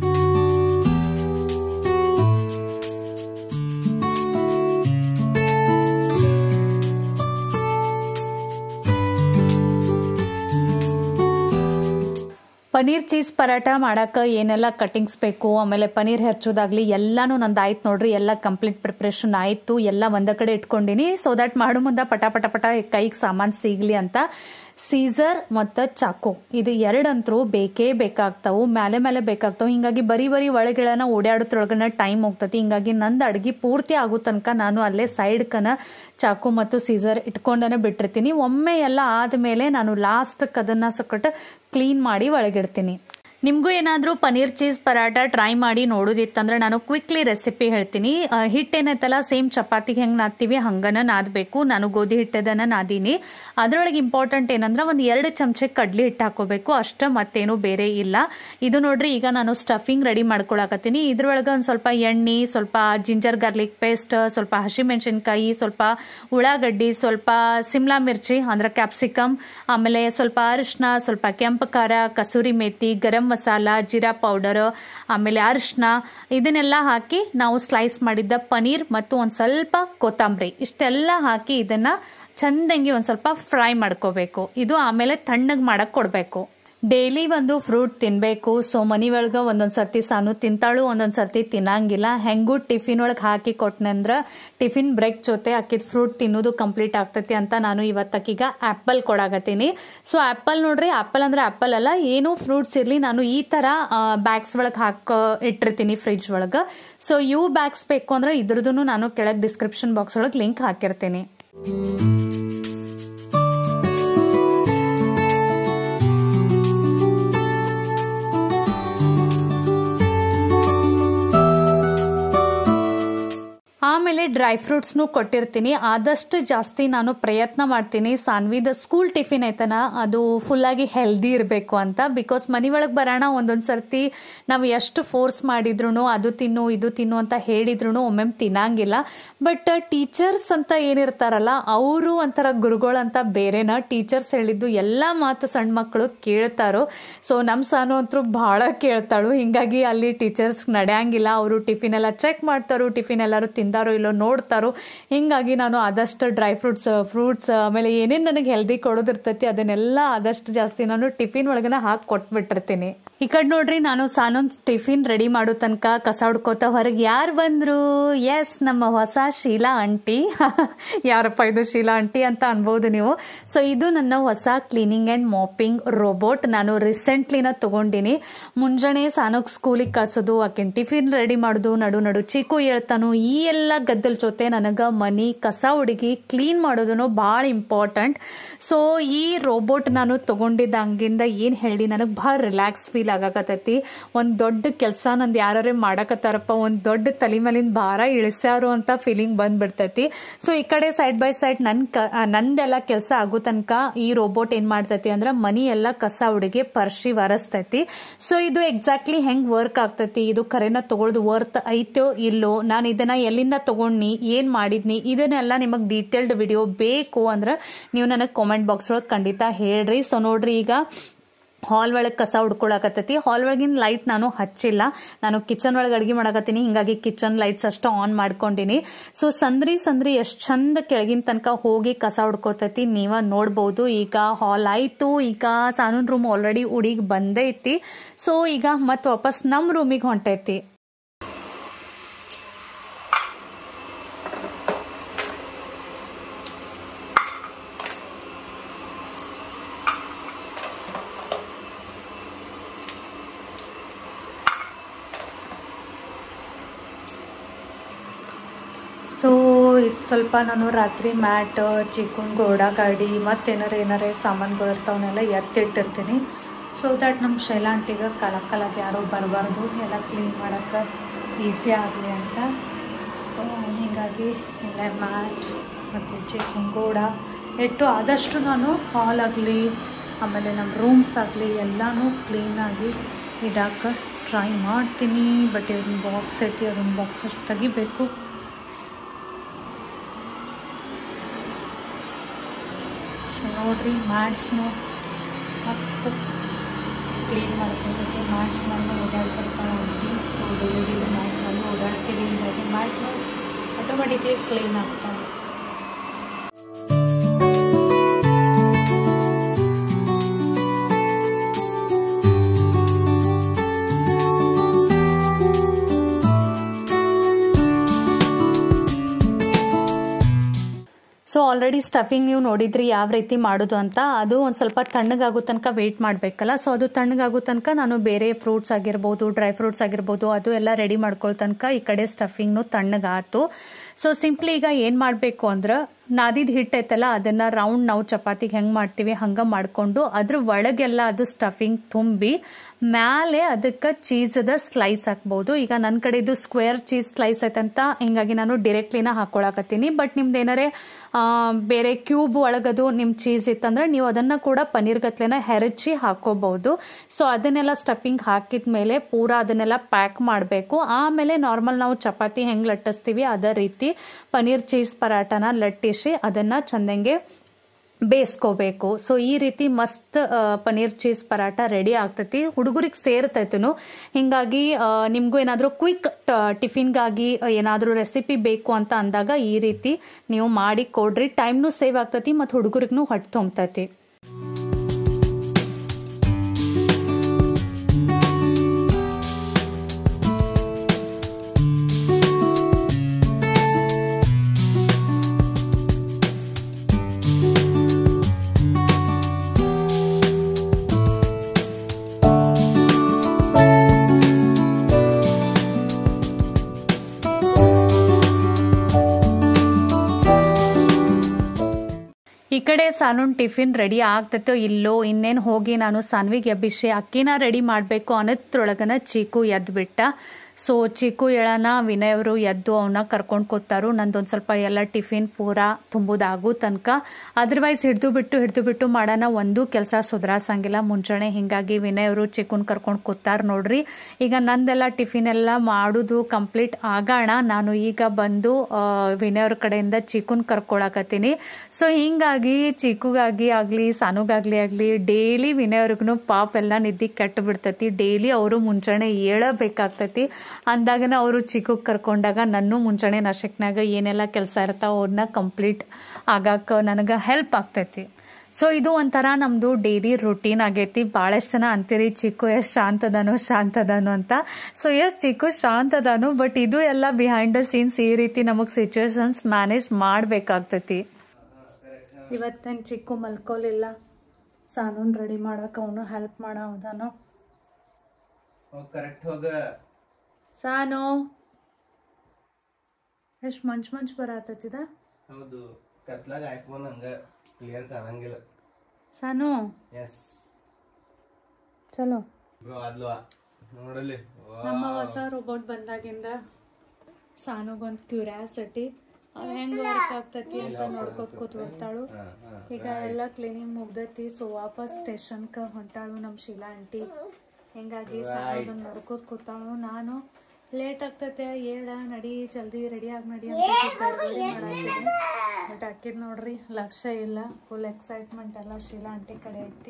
ಪನೀರ್ ಚೀಸ್ ಪರಾಟ ಮಾಡಕ್ಕೆ ಏನೆಲ್ಲ ಕಟಿಂಗ್ಸ್ ಬೇಕು ಆಮೇಲೆ ಪನೀರ್ ಹೆಚ್ಚೋದಾಗ್ಲಿ ಎಲ್ಲಾನು ನಂದು ಆಯ್ತು ನೋಡ್ರಿ ಎಲ್ಲ ಕಂಪ್ಲೀಟ್ ಪ್ರಿಪ್ರೇಷನ್ ಆಯ್ತು ಎಲ್ಲ ಒಂದ ಕಡೆ ಇಟ್ಕೊಂಡಿನಿ ಸೊ ದಟ್ ಮಾಡು ಮುಂದೆ ಪಟ ಪಟ ಪಟ ಕೈಗೆ ಸಾಮಾನು ಸಿಗ್ಲಿ ಅಂತ ಸೀಸರ್ ಮತ್ತು ಚಾಕು ಇದು ಎರಡಂತರೂ ಬೇಕೇ ಬೇಕಾಗ್ತಾವು ಮೇಲೆ ಮೇಲೆ ಬೇಕಾಗ್ತಾವು ಹಿಂಗಾಗಿ ಬರೀ ಬರೀ ಒಳಗಿಳನ ಓಡಾಡೋದ್ರೊಳಗನ ಟೈಮ್ ಹೋಗ್ತತಿ ಹಿಂಗಾಗಿ ನಂದು ಅಡ್ಗೆ ಪೂರ್ತಿ ಆಗೋ ತನಕ ನಾನು ಅಲ್ಲೇ ಸೈಡ್ಕನ ಚಾಕು ಮತ್ತು ಸೀಸರ್ ಇಟ್ಕೊಂಡನೆ ಬಿಟ್ಟಿರ್ತೀನಿ ಒಮ್ಮೆ ಎಲ್ಲ ಆದಮೇಲೆ ನಾನು ಲಾಸ್ಟ್ಗೆ ಅದನ್ನು ಸಕಟ್ ಕ್ಲೀನ್ ಮಾಡಿ ಒಳಗಿಡ್ತೀನಿ ನಿಮಗೂ ಏನಾದರೂ ಪನ್ನೀರ್ ಚೀಸ್ ಪರಾಟ ಟ್ರೈ ಮಾಡಿ ನೋಡೋದಿತ್ತಂದ್ರೆ ನಾನು ಕ್ವಿಕ್ಲಿ ರೆಸಿಪಿ ಹೇಳ್ತೀನಿ ಆ, ಹಿಟ್ಟೇನೈತಲ್ಲ ಸೇಮ್ ಚಪಾತಿಗೆ ಹೆಂಗೆ ನಾದ್ತೀವಿ ಹಂಗನ ನಾದಬೇಕು ನಾನು ಗೋಧಿ ಹಿಟ್ಟದನ್ನ ನಾದೀನಿ ಅದರೊಳಗೆ ಇಂಪಾರ್ಟೆಂಟ್ ಏನಂದ್ರೆ ಒಂದು ಎರಡು ಚಮಚೆ ಕಡ್ಲಿ ಹಿಟ್ಟು ಹಾಕೋಬೇಕು ಅಷ್ಟ ಮತ್ತೇನು ಬೇರೆ ಇಲ್ಲ ಇದು ನೋಡ್ರಿ ಈಗ ನಾನು ಸ್ಟಫಿಂಗ್ ರೆಡಿ ಮಾಡ್ಕೊಳಕತ್ತೀನಿ ಇದ್ರೊಳಗೆ ಒಂದು ಸ್ವಲ್ಪ ಎಣ್ಣೆ ಸ್ವಲ್ಪ ಜಿಂಜರ್ ಗಾರ್ಲಿಕ್ ಪೇಸ್ಟ್ ಸ್ವಲ್ಪ ಹಸಿಮೆಣಸಿನ್ಕಾಯಿ ಸ್ವಲ್ಪ ಉಳ್ಳಾಗಡ್ಡಿ ಸ್ವಲ್ಪ ಸಿಮ್ಲಾ ಮಿರ್ಚಿ ಅಂದ್ರೆ ಕ್ಯಾಪ್ಸಿಕಮ್ ಆಮೇಲೆ ಸ್ವಲ್ಪ ಅರಿಶಿನ ಸ್ವಲ್ಪ ಕೆಂಪು ಖಾರ ಕಸೂರಿ ಮೇಥಿ ಗರಂ ಮಸಾಲ ಜೀರಾ ಪೌಡರ್ ಆಮೇಲೆ ಅರಿಶಿನ ಇದನ್ನೆಲ್ಲ ಹಾಕಿ ನಾವು ಸ್ಲೈಸ್ ಮಾಡಿದ್ದ ಪನೀರ್ ಮತ್ತು ಒಂದು ಸ್ವಲ್ಪ ಕೊತ್ತಂಬರಿ ಇಷ್ಟೆಲ್ಲ ಹಾಕಿ ಇದನ್ನ ಚಂದಂಗಿ ಒಂದು ಸ್ವಲ್ಪ ಫ್ರೈ ಮಾಡ್ಕೋಬೇಕು ಇದು ಆಮೇಲೆ ತಣ್ಣಗೆ ಮಾಡಕ್ ಕೊಡಬೇಕು ಡೈಲಿ ಒಂದು ಫ್ರೂಟ್ ತಿನ್ಬೇಕು ಸೊ ಮನಿ ಒಳಗೆ ಒಂದೊಂದು ಸರ್ತಿ ಸಾನು ತಿಂತಾಳು ಒಂದೊಂದು ಸರ್ತಿ ತಿನ್ನಂಗಿಲ್ಲ ಹೆಂಗೂ ಟಿಫಿನ್ ಒಳಗೆ ಹಾಕಿ ಕೊಟ್ಟನಂದ್ರ ಟಿಫಿನ್ ಬ್ರೇಕ್ ಜೊತೆ ಅಕ್ಕಿದ ಫ್ರೂಟ್ ತಿನ್ನೋದು ಕಂಪ್ಲೀಟ್ ಆಗ್ತೈತಿ ಅಂತ ನಾನು ಇವತ್ತಕ್ಕೀಗ ಆ್ಯಪಲ್ ಕೊಡಾಕತ್ತೀನಿ ಸೊ ಆ್ಯಪಲ್ ನೋಡ್ರಿ ಆ್ಯಪಲ್ ಅಂದ್ರೆ ಆ್ಯಪಲ್ ಅಲ್ಲ ಏನೂ ಫ್ರೂಟ್ಸ್ ಇರಲಿ ನಾನು ಈ ಥರ ಬ್ಯಾಗ್ಸ್ ಒಳಗೆ ಹಾಕೋ ಇಟ್ಟಿರ್ತೀನಿ ಫ್ರಿಡ್ಜ್ ಒಳಗೆ ಸೊ ಇವು ಬ್ಯಾಗ್ಸ್ ಬೇಕು ಅಂದ್ರೆ ಇದ್ರದ್ದು ನಾನು ಕೆಳಗೆ ಡಿಸ್ಕ್ರಿಪ್ಷನ್ ಬಾಕ್ಸ್ ಒಳಗೆ ಲಿಂಕ್ ಹಾಕಿರ್ತೀನಿ ಆಮೇಲೆ ಡ್ರೈ ಫ್ರೂಟ್ಸ್ನು ಕೊಟ್ಟಿರ್ತೀನಿ ಆದಷ್ಟು ಜಾಸ್ತಿ ನಾನು ಪ್ರಯತ್ನ ಮಾಡ್ತೀನಿ ಸಾನ್ವಿದ ಸ್ಕೂಲ್ ಟಿಫಿನ್ ಐತನ ಅದು ಫುಲ್ಲಾಗಿ ಹೆಲ್ದಿ ಇರಬೇಕು ಅಂತ ಬಿಕಾಸ್ ಮನೆ ಒಳಗೆ ಬರೋಣ ಒಂದೊಂದು ಸರ್ತಿ ನಾವು ಎಷ್ಟು ಫೋರ್ಸ್ ಮಾಡಿದ್ರು ಅದು ತಿನ್ನು ಇದು ತಿನ್ನು ಅಂತ ಹೇಳಿದ್ರು ಒಮ್ಮೊಮ್ಮೆ ತಿನ್ನಂಗಿಲ್ಲ ಬಟ್ ಟೀಚರ್ಸ್ ಅಂತ ಏನಿರ್ತಾರಲ್ಲ ಅವರು ಒಂಥರ ಗುರುಗಳಂತ ಬೇರೆನ ಟೀಚರ್ಸ್ ಹೇಳಿದ್ದು ಎಲ್ಲ ಮಾತು ಸಣ್ಣ ಮಕ್ಕಳು ಕೇಳ್ತಾರೋ ಸೊ ನಮ್ಮ ಸಾನು ಅಂತೂ ಭಾಳ ಕೇಳ್ತಾಳು ಹಿಂಗಾಗಿ ಅಲ್ಲಿ ಟೀಚರ್ಸ್ ನಡೆಯಂಗಿಲ್ಲ ಅವರು ಟಿಫಿನ್ ಎಲ್ಲ ಚೆಕ್ ಮಾಡ್ತಾರೋ ಟಿಫಿನ್ ಎಲ್ಲರೂ ತಿಂದಾರೋ ಇಲ್ಲೋ ನೋಡ್ತಾರೋ ಹಿಂಗಾಗಿ ನಾನು ಆದಷ್ಟು ಡ್ರೈ ಫ್ರೂಟ್ಸ್ ಫ್ರೂಟ್ಸ್ ಆಮೇಲೆ ಏನೇನು ನನಗೆ ಹೆಲ್ದಿ ಕೊಡೋದಿರ್ತೈತಿ ಅದನ್ನೆಲ್ಲ ಆದಷ್ಟು ಜಾಸ್ತಿ ನಾನು ಟಿಫಿನ್ ಒಳಗನ ಹಾಕಿ ಕೊಟ್ಬಿಟ್ಟಿರ್ತೀನಿ ಈ ಕಡೆ ನೋಡ್ರಿ ನಾನು ಸಾನೊಂದ್ ಟಿಫಿನ್ ರೆಡಿ ಮಾಡೋ ತನಕ ಕಸ ಹುಡ್ಕೋತ ಹೊರಗೆ ಯಾರು ಬಂದ್ರು ಎಸ್ ನಮ್ಮ ಹೊಸ ಶೀಲಾ ಆಂಟಿ ಯಾರಪ್ಪ ಇದು ಶೀಲಾ ಆಂಟಿ ಅಂತ ಅನ್ಬೋದು ನೀವು ಸೊ ಇದು ನನ್ನ ಹೊಸ ಕ್ಲೀನಿಂಗ್ ಆ್ಯಂಡ್ ಮಾಪಿಂಗ್ ರೋಬೋಟ್ ನಾನು ರೀಸೆಂಟ್ಲಿನ ತಗೊಂಡಿನಿ ಮುಂಜಾನೆ ಸಾನೋಗ್ ಸ್ಕೂಲಿಗೆ ಕಳ್ಸೋದು ಆಕಿನ ಟಿಫಿನ್ ರೆಡಿ ಮಾಡೋದು ನಡು ನಡು ಚಿಕ್ಕು ಹೇಳ್ತಾನು ಈ ಎಲ್ಲ ಗದ್ದಲ್ ಜೊತೆ ನನಗೆ ಮನಿ ಕಸ ಹುಡುಗಿ ಕ್ಲೀನ್ ಮಾಡೋದನ್ನು ಭಾಳ ಇಂಪಾರ್ಟೆಂಟ್ ಸೊ ಈ ರೋಬೋಟ್ ನಾನು ತಗೊಂಡಿದ್ದಂಗಿಂದ ಏನು ಹೇಳಿ ನನಗೆ ಭಾಳ ರಿಲ್ಯಾಕ್ಸ್ ಫೀಲ್ ಆಗಾಕತ್ತೈತಿ ಒಂದು ದೊಡ್ಡ ಕೆಲಸ ನಂದು ಯಾರೇ ಮಾಡಕತ್ತಾರಪ್ಪ ಒಂದು ದೊಡ್ಡ ತಲೆ ಮೇಲಿನ ಭಾರ ಇಳಿಸ್ಯಾರು ಅಂತ ಫೀಲಿಂಗ್ ಬಂದ್ಬಿಡ್ತೈತಿ ಸೊ ಈ ಕಡೆ ಸೈಡ್ ಬೈ ಸೈಡ್ ನನ್ ಕ ಆ, ನಂದೆಲ್ಲ ಕೆಲಸ ಆಗೋ ತನಕ ಈ ರೋಬೋಟ್ ಏನ್ ಮಾಡ್ತೈತಿ ಅಂದ್ರೆ ಮನಿ ಎಲ್ಲ ಕಸ ಹುಡುಗಿ ಪರ್ಶಿ ಒರೆಸ್ತೈತಿ ಸೊ ಇದು ಎಕ್ಸಾಕ್ಟ್ಲಿ ಹೆಂಗ್ ವರ್ಕ್ ಆಗ್ತೈತಿ ಇದು ಕರೆನ ತಗೊಳ್ದು ವರ್ತ್ ಐತೋ ಇಲ್ಲೋ ನಾನು ಇದನ್ನ ಎಲ್ಲಿಂದ ತಗೊಂಡ್ನಿ ಏನ್ ಮಾಡಿದ್ನಿ ಇದನ್ನೆಲ್ಲ ನಿಮಗೆ ಡೀಟೇಲ್ಡ್ ವಿಡಿಯೋ ಬೇಕು ಅಂದ್ರೆ ನೀವು ನನಗೆ ಕಾಮೆಂಟ್ ಬಾಕ್ಸ್ ಒಳಗೆ ಖಂಡಿತ ಹೇಳ್ರಿ ಸೊ ನೋಡ್ರಿ ಈಗ ಹಾಲ್ ಒಳಗೆ ಕಸ ಹುಡ್ಕೊಳಕತ್ತೈತಿ ಹಾಲ್ ಒಳಗಿನ ಲೈಟ್ ನಾನು ಹಚ್ಚಿಲ್ಲ ನಾನು ಕಿಚನ್ ಒಳಗೆ ಅಡುಗೆ ಮಾಡಕತ್ತೀನಿ ಹಿಂಗಾಗಿ ಕಿಚನ್ ಲೈಟ್ಸ್ ಅಷ್ಟು ಆನ್ ಮಾಡ್ಕೊಂಡಿನಿ ಸೊ ಸಂದ್ರಿ ಸಂದ್ರಿ ಎಷ್ಟು ಚಂದ ಕೆಳಗಿನ ತನಕ ಹೋಗಿ ಕಸ ಹುಡ್ಕೋತೈತಿ ನೀವ ನೋಡ್ಬೋದು ಈಗ ಹಾಲ್ ಆಯ್ತು ಈಗ ಸಾನೂನ್ ರೂಮ್ ಆಲ್ರೆಡಿ ಉಡಿಗೆ ಬಂದೈತಿ ಸೊ ಈಗ ಮತ್ತೆ ವಾಪಸ್ ನಮ್ಮ ರೂಮಿಗೆ ಹೊಂಟೈತಿ ಸೊ ಇದು ಸ್ವಲ್ಪ ನಾನು ರಾತ್ರಿ ಮ್ಯಾಟ್ ಚಿಕ್ಕನ್ ಗೋಡ ಗಾಡಿ ಮತ್ತೇನಾರ ಏನಾರ ಸಾಮಾನುಗಳು ಇರ್ತಾವನ್ನೆಲ್ಲ ಎತ್ತಿಟ್ಟಿರ್ತೀನಿ ಸೊ ದ್ಯಾಟ್ ನಮ್ಮ ಶೈಲಾಂಟಿಗೆ ಕಲಕ್ ಕಲಕ್ ಯಾರೂ ಬರಬಾರ್ದು ಎಲ್ಲ ಕ್ಲೀನ್ ಮಾಡೋಕ್ಕೆ ಈಸಿ ಆಗಲಿ ಅಂತ ಸೊ ಹೀಗಾಗಿ ಎಲ್ಲ ಮ್ಯಾಟ್ ಮತ್ತು ಚಿಕ್ಕನ್ ಗೋಡ ಇಟ್ಟು ಆದಷ್ಟು ನಾನು ಹಾಲ್ ಆಗಲಿ ಆಮೇಲೆ ನಮ್ಮ ರೂಮ್ಸ್ ಆಗಲಿ ಎಲ್ಲನೂ ಕ್ಲೀನಾಗಿ ಇಡಕ್ಕೆ ಟ್ರೈ ಮಾಡ್ತೀನಿ ಬಟ್ ಇದನ್ನ ಬಾಕ್ಸ್ ಐತಿ ಅದನ್ನ ಬಾಕ್ಸ್ ಅಷ್ಟು ತೆಗಿಬೇಕು ಸೊ ನೋಡ್ರಿ ಮ್ಯಾಟ್ಸ್ನು ಮಸ್ತ್ ಕ್ಲೀನ್ ಮಾಡ್ಕೊಬೇಕು ಮ್ಯಾಟ್ಸ್ ಮೇಲೆ ಓಡಾಡ್ತಿರ್ತಾವೆ ಹೋಗಿ ಸೊ ಡೈಲಿ ಮ್ಯಾಟ್ ಮೇಲೆ ಓಡಾಡ್ತೀವಿ ಹೀಗಾಗಿ ಮ್ಯಾಟ್ ಆಟೋಮೆಟಿಕ್ಲಿ ಕ್ಲೀನ್ ಆಗ್ತಾವೆ ಸೊ ಆಲ್ರೆಡಿ ಸ್ಟಫಿಂಗ್ ನೀವು ನೋಡಿದ್ರಿ ಯಾವ ರೀತಿ ಮಾಡೋದು ಅಂತ ಅದು ಒಂದು ಸ್ವಲ್ಪ ತಣ್ಣಗಾಗೋ ತನಕ ವೆಯ್ಟ್ ಮಾಡಬೇಕಲ್ಲ ಸೊ ಅದು ತಣ್ಣಗಾಗೋ ತನಕ ನಾನು ಬೇರೆ ಫ್ರೂಟ್ಸ್ ಆಗಿರ್ಬೋದು ಡ್ರೈ ಫ್ರೂಟ್ಸ್ ಆಗಿರ್ಬೋದು ಅದು ಎಲ್ಲ ರೆಡಿ ಮಾಡ್ಕೊಳ್ಳೋ ತನಕ ಈ ಕಡೆ ಸ್ಟಫಿಂಗ್ನು ತಣ್ಣಗಾತು ಸೊ ಸಿಂಪ್ಲಿ ಈಗ ಏನು ಮಾಡಬೇಕು ಅಂದ್ರೆ ನಾದಿದ ಹಿಟ್ಟು ಐತಲ್ಲ ಅದನ್ನ ರೌಂಡ್ ನಾವು ಚಪಾತಿಗೆ ಹೆಂಗೆ ಮಾಡ್ತೀವಿ ಹಂಗೆ ಮಾಡಿಕೊಂಡು ಅದ್ರ ಒಳಗೆಲ್ಲ ಅದು ಸ್ಟಫಿಂಗ್ ತುಂಬಿ ಮ್ಯಾಲೆ ಅದಕ್ಕೆ ಚೀಸದ ಸ್ಲೈಸ್ ಹಾಕ್ಬೋದು ಈಗ ನನ್ನ ಕಡೆ ಇದು ಸ್ಕ್ವೇರ್ ಚೀಸ್ ಸ್ಲೈಸ್ ಐತಂತ ಹಿಂಗಾಗಿ ನಾನು ಡೈರೆಕ್ಟ್ಲಿನ ಹಾಕೊಳಕತ್ತೀನಿ ಬಟ್ ನಿಮ್ದು ಏನಾರೇ ಆ, ಬೇರೆ ಕ್ಯೂಬ್ ಒಳಗದು ನಿಮ್ಮ ಚೀಸ್ ಇತ್ತಂದ್ರೆ ನೀವು ಅದನ್ನ ಕೂಡ ಪನ್ನೀರ್ ಗತ್ಲೆನ ಹೆರಚಿ ಹಾಕೋಬಹುದು ಸೊ ಅದನ್ನೆಲ್ಲ ಸ್ಟಫಿಂಗ್ ಹಾಕಿದ ಮೇಲೆ ಪೂರಾ ಅದನ್ನೆಲ್ಲ ಪ್ಯಾಕ್ ಮಾಡಬೇಕು ಆಮೇಲೆ ನಾರ್ಮಲ್ ನಾವು ಚಪಾತಿ ಹೆಂಗೆ ಲಟ್ಟಿಸ್ತೀವಿ ಅದೇ ರೀತಿ ಪನ್ನೀರ್ ಚೀಸ್ ಪರಾಟನ ಲಟ್ಟಿಸಿ ಅದನ್ನ ಚಂದಂಗೆ ಬೇಯಿಸ್ಕೋಬೇಕು ಸೊ ಈ ರೀತಿ ಮಸ್ತ್ ಆ, ಪನ್ನೀರ್ ಚೀಸ್ ಪರಾಟ ರೆಡಿ ಆಗ್ತೈತಿ ಹುಡುಗರಿಗೆ ಸೇರ್ತೈತನು ಹಿಂಗಾಗಿ ಆ, ನಿಮ್ಗೂ ಏನಾದರೂ ಕ್ವಿಕ್ ಟಿಫಿನ್ಗಾಗಿ ಏನಾದರೂ ರೆಸಿಪಿ ಬೇಕು ಅಂತ ಅಂದಾಗ ಈ ರೀತಿ ನೀವು ಮಾಡಿ ಕೊಡ್ರಿ ಟೈಮ್ನು ಸೇವ್ ಆಗ್ತೈತಿ ಮತ್ತು ಹುಡುಗರಿಗೂ ಹೊಟ್ಟೆ ತುಂಬ್ತೈತಿ ಈ ಕಡೆ ಸಾನೂನ್ ಟಿಫಿನ್ ರೆಡಿ ಆಗ್ತೈತೋ ಇಲ್ಲೋ ಇನ್ನೇನು ಹೋಗಿ ನಾನು ಸಾನ್ವಿಗೆ ಎಬ್ಬಿಸಿ ಅಕ್ಕಿನ ರೆಡಿ ಮಾಡಬೇಕು ಅನ್ನೋದ್ರೊಳಗನ ಚೀಕು ಎದ್ದು ಬಿಟ್ಟ ಸೊ ಚೀಕು ಎಳನ ವಿನಯ್ ಅವರು ಎದ್ದು ಅವನ್ನ ಕರ್ಕೊಂಡು ಕೂತಾರು ನಂದೊಂದು ಸ್ವಲ್ಪ ಎಲ್ಲ ಟಿಫಿನ್ ಪೂರಾ ತುಂಬುದಾಗು ತನಕ ಅದರ್ವೈಸ್ ಹಿಡಿದು ಬಿಟ್ಟು ಹಿಡಿದು ಬಿಟ್ಟು ಮಾಡೋಣ ಒಂದು ಕೆಲಸ ಸುಧಾರಿಸಂಗಿಲ್ಲ ಮುಂಚೆನೆ ಹಿಂಗಾಗಿ ವಿನಯ್ ಅವರು ಚಿಕ್ಕನ್ ಕರ್ಕೊಂಡು ಕೂತಾರ ನೋಡ್ರಿ ಈಗ ನಂದೆಲ್ಲ ಟಿಫಿನ್ ಎಲ್ಲ ಮಾಡುದು ಕಂಪ್ಲೀಟ್ ಆಗೋಣ ನಾನು ಈಗ ಬಂದು ಆ, ವಿನಯ್ ಅವ್ರ ಕಡೆಯಿಂದ ಚಿಕನ್ ಕರ್ಕೊಳಕತ್ತೀನಿ ಸೊ ಹಿಂಗಾಗಿ ಚಿಕ್ಕುಗಾಗಿ ಆಗ್ಲಿ ಸಾನುಗಾಗ್ಲಿ ಆಗ್ಲಿ ಡೈಲಿ ವಿನಯ್ ಅವ್ರಿಗೂ ಪಾಪ ಎಲ್ಲ ನಿದ್ದೆ ಕೆಟ್ಟು ಬಿಡ್ತೈತಿ ಡೈಲಿ ಅವರು ಮುಂಚೆನೆ ಏಳಬೇಕಾಗ್ತೈತಿ ಅಂದಾಗನ ಅವರು ಚಿಕ್ಕಗ್ ಕರ್ಕೊಂಡಾಗ ನನ್ನ ಮುಂಚೆನೆ ನಶಕ್ನಾಗ ಏನೆಲ್ಲ ಕೆಲಸ ಇರ್ತಾವ ಅವನ್ನ ಕಂಪ್ಲೀಟ್ ಆಗಾಕ ನನಗೆ ಹೆಲ್ಪ್ ಆಗ್ತೈತಿ ಸೊ ಇದು ಒಂಥರ ನಮ್ದು ಡೈಲಿ ರುಟೀನ್ ಆಗೈತಿ ಭಾಳಷ್ಟು ಜನ ಅಂತೀರಿ ಚಿಕ್ಕು ಎಷ್ಟು ಶಾಂತದನು ಶಾಂತದನು ಅಂತ ಸೊ ಎಷ್ಟು ಚಿಕ್ಕು ಶಾಂತದನು ಬಟ್ ಇದು ಎಲ್ಲ ಬಿಹೈಂಡ್ ದ ಸೀನ್ಸ್ ಈ ರೀತಿ ನಮಗೆ ಸಿಚುವೇಶನ್ಸ್ ಮ್ಯಾನೇಜ್ ಮಾಡಬೇಕಾಗ್ತೈತಿ ಇವತ್ತೇನು ಚಿಕ್ಕು ಮಲ್ಕೋಲಿಲ್ಲ ಸಾನೂನ್ ರೆಡಿ ಮಾಡಕ್ಕೆ ಅವನು ಹೆಲ್ಪ್ ಮಾಡವದಾನು ಹೋಗ್ ಕರೆಕ್ಟ್ ಹೋಗ ಸಾನು ಎಷ್ಟು ಮಂಚ್ ಮಂಚ್ ಬರತ್ತದ ಹೌದು ಕತ್ಲಾಗ ಐಫೋನ್ ಹಂಗ ಕ್ಲಿಯರ್ ಕಾಣಂಗಿಲ್ಲ ಸಾನು ಎಸ್ ಚಲೋ ಬ್ರೋ ಅದ್ಲ್ವಾ ನೋಡಲಿ ನಮ್ಮ ಹೊಸ ರೋಬೋಟ್ ಬಂದಾಗಿಂದ ಸಾನುಗೊಂದು ಕ್ಯೂರಿಯಾಸಿಟಿ ಅವ್ ಹೆಂಗ್ ವರ್ಕ್ ಆಗ್ತೈತಿ ಅಂತ ನೋಡ್ಕೋತ ಕೂತ್ಬಿಡ್ತಾಳು ಈಗ ಎಲ್ಲ ಕ್ಲೀನಿಂಗ್ ಮುಗ್ದೈತಿ ಸೊ ವಾಪಸ್ ಸ್ಟೇಷನ್ಕ ಹೊಂಟಾಳು ನಮ್ಮ ಶೀಲಾ ಆಂಟಿ ಹಿಂಗಾಗಿ ಸಾನೋದನ್ನ ನೋಡ್ಕೋತ ಕೂತಾಳು ನಾನು ಲೇಟ್ ಆಗ್ತೈತೆ ಏಳ ನಡಿ ಜಲ್ದಿ ರೆಡಿ ಆಗಿ ನಡಿ ಅಂತ ಗಡ್ಬಡಿ ಮಾಡಾಕ್ತೀನಿ ಬಟ್ ಅಕ್ಕಿದ್ ನೋಡ್ರಿ ಲಕ್ಷ್ಯ ಇಲ್ಲ ಫುಲ್ ಎಕ್ಸೈಟ್ಮೆಂಟ್ ಎಲ್ಲ ಶೀಲಾ ಆಂಟಿ ಕಡೆ ಐತಿ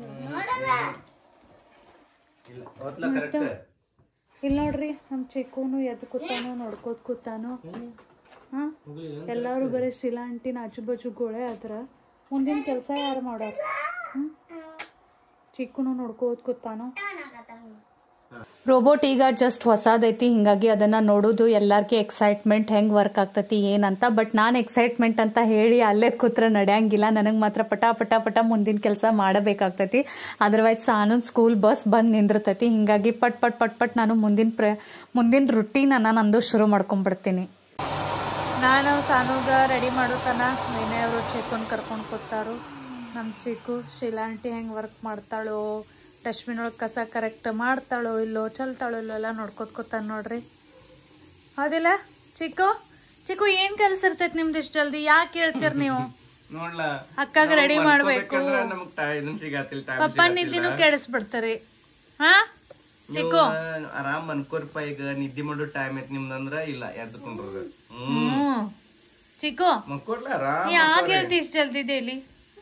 ಇಲ್ಲ ಓದ್ಲ ಕರೆಕ್ಟ್ ಇಲ್ಲಿ ನೋಡ್ರಿ ನಮ್ಮ ಚಿಕ್ಕೂನು ಎದ್ದು ಕೂತಾನು ನೋಡ್ಕೋತ ಕೂತಾನು ಹಾ ಎಲ್ಲಾರು ಬರೀ ಶೀಲಾ ಆಂಟಿನ ಆಜು ಬಾಜು ಗೋಳೆ ಆದ್ರ ಮುಂದಿನ ಕೆಲಸ ಯಾರು ಮಾಡೋರು ಹ್ಮ್? ಚಿಕ್ಕುನು ನೋಡ್ಕೋತ ಕೂತಾನು ರೋಬೋಟ್ ಈಗ ಜಸ್ಟ್ ಹೊಸದೈತಿ ಹಿಂಗಾಗಿ ಅದನ್ನ ನೋಡೋದು ಎಲ್ಲಾರ್ಗೆ ಎಕ್ಸೈಟ್ಮೆಂಟ್ ಹೆಂಗ್ ವರ್ಕ್ ಆಗ್ತೈತಿ ಏನಂತ ಬಟ್ ನಾನು ಎಕ್ಸೈಟ್ಮೆಂಟ್ ಅಂತ ಹೇಳಿ ಅಲ್ಲೇ ಕೂತ್ರ ನಡೆಯಂಗಿಲ್ಲ ನನಗೆ ಮಾತ್ರ ಪಟ ಪಟ ಪಟ ಮುಂದಿನ ಕೆಲಸ ಮಾಡಬೇಕಾಗ್ತೈತಿ ಅದರ್ವೈಸ್ ಸಾನೂನ್ ಸ್ಕೂಲ್ ಬಸ್ ಬಂದು ನಿಂದಿರ್ತೈತಿ ಹಿಂಗಾಗಿ ಪಟ್ ಪಟ್ ಪಟ್ ಪಟ್ ನಾನು ಮುಂದಿನ ಪ್ರ ಮುಂದಿನ ರುಟೀನನ್ನು ನಂದು ಶುರು ಮಾಡ್ಕೊಂಡ್ಬಿಡ್ತೀನಿ ನಾನು ಸಾನುಗ ರೆಡಿ ಮಾಡೋ ತನ ವಿನಯ್ ಅವರು ಚಿಕ್ಕನ್ ಕರ್ಕೊಂಡು ಕೂತಾರು ನಮ್ಮ ಚಿಕ್ಕು ಶೀಲಾ ಆಂಟಿ ಹೆಂಗೆ ವರ್ಕ್ ಮಾಡ್ತಾಳೋ ಡಸ್ಟ್ಬಿನ್ ಒಳಗೆ ಕಸ ಕರೆಕ್ಟ್ ಮಾಡ್ತಾಳೋ ಇಲ್ಲೋ ಚಲ್ತಾಳೋ ಇಲ್ಲೋ ಎಲ್ಲ ನೋಡ್ಕೊತ ಕೂತಾನ ನೋಡ್ರಿ ಹೌದಿಲ್ಲ ಚಿಕ್ಕು ಚಿಕ್ಕು ಏನ್ ಕೆಲಸ ಇರ್ತೈತಿ ನಿಮ್ದು ಇಷ್ಟು ಜಲ್ದಿ ಯಾಕೆ ಹೇಳ್ತೀರಿ ನೀವು ನೋಡ್ಲಾ ಅಕ್ಕಾಗ ರೆಡಿ ಮಾಡ್ಬೇಕು ನಮಗ್ ಟೈಮ್ ಸಿಗತ್ತಿಲ್ಲ ಟೈಮ್ ಪಪ್ಪನ್ ನಿದ್ದಿನೂ ಕೆಡಿಸ್ಬಿಡ್ತಾರಿ ಹಾ ನೀವು ಆರಾಮ್ ಅನ್ಕೋರ್ಪ ಈಗ ನಿದ್ದೆ ಮಾಡೋ ಟೈಮ್ ಐತಿ ನಿಮ್ದಂದ್ರ ಇಲ್ಲ ಎದ್ದು ಕುಂಡ್ರದ ಹ್ಮ್ ಹ್ಮ್ ಚಿಕ್ಕು ಮಕ್ಕೋರ್ಲ ಆರಾಮ್ ಯಾಕೆ ಹೇಳ್ತಿ ಇಷ್ಟು ಜಲ್ದಿ ಡೈಲಿ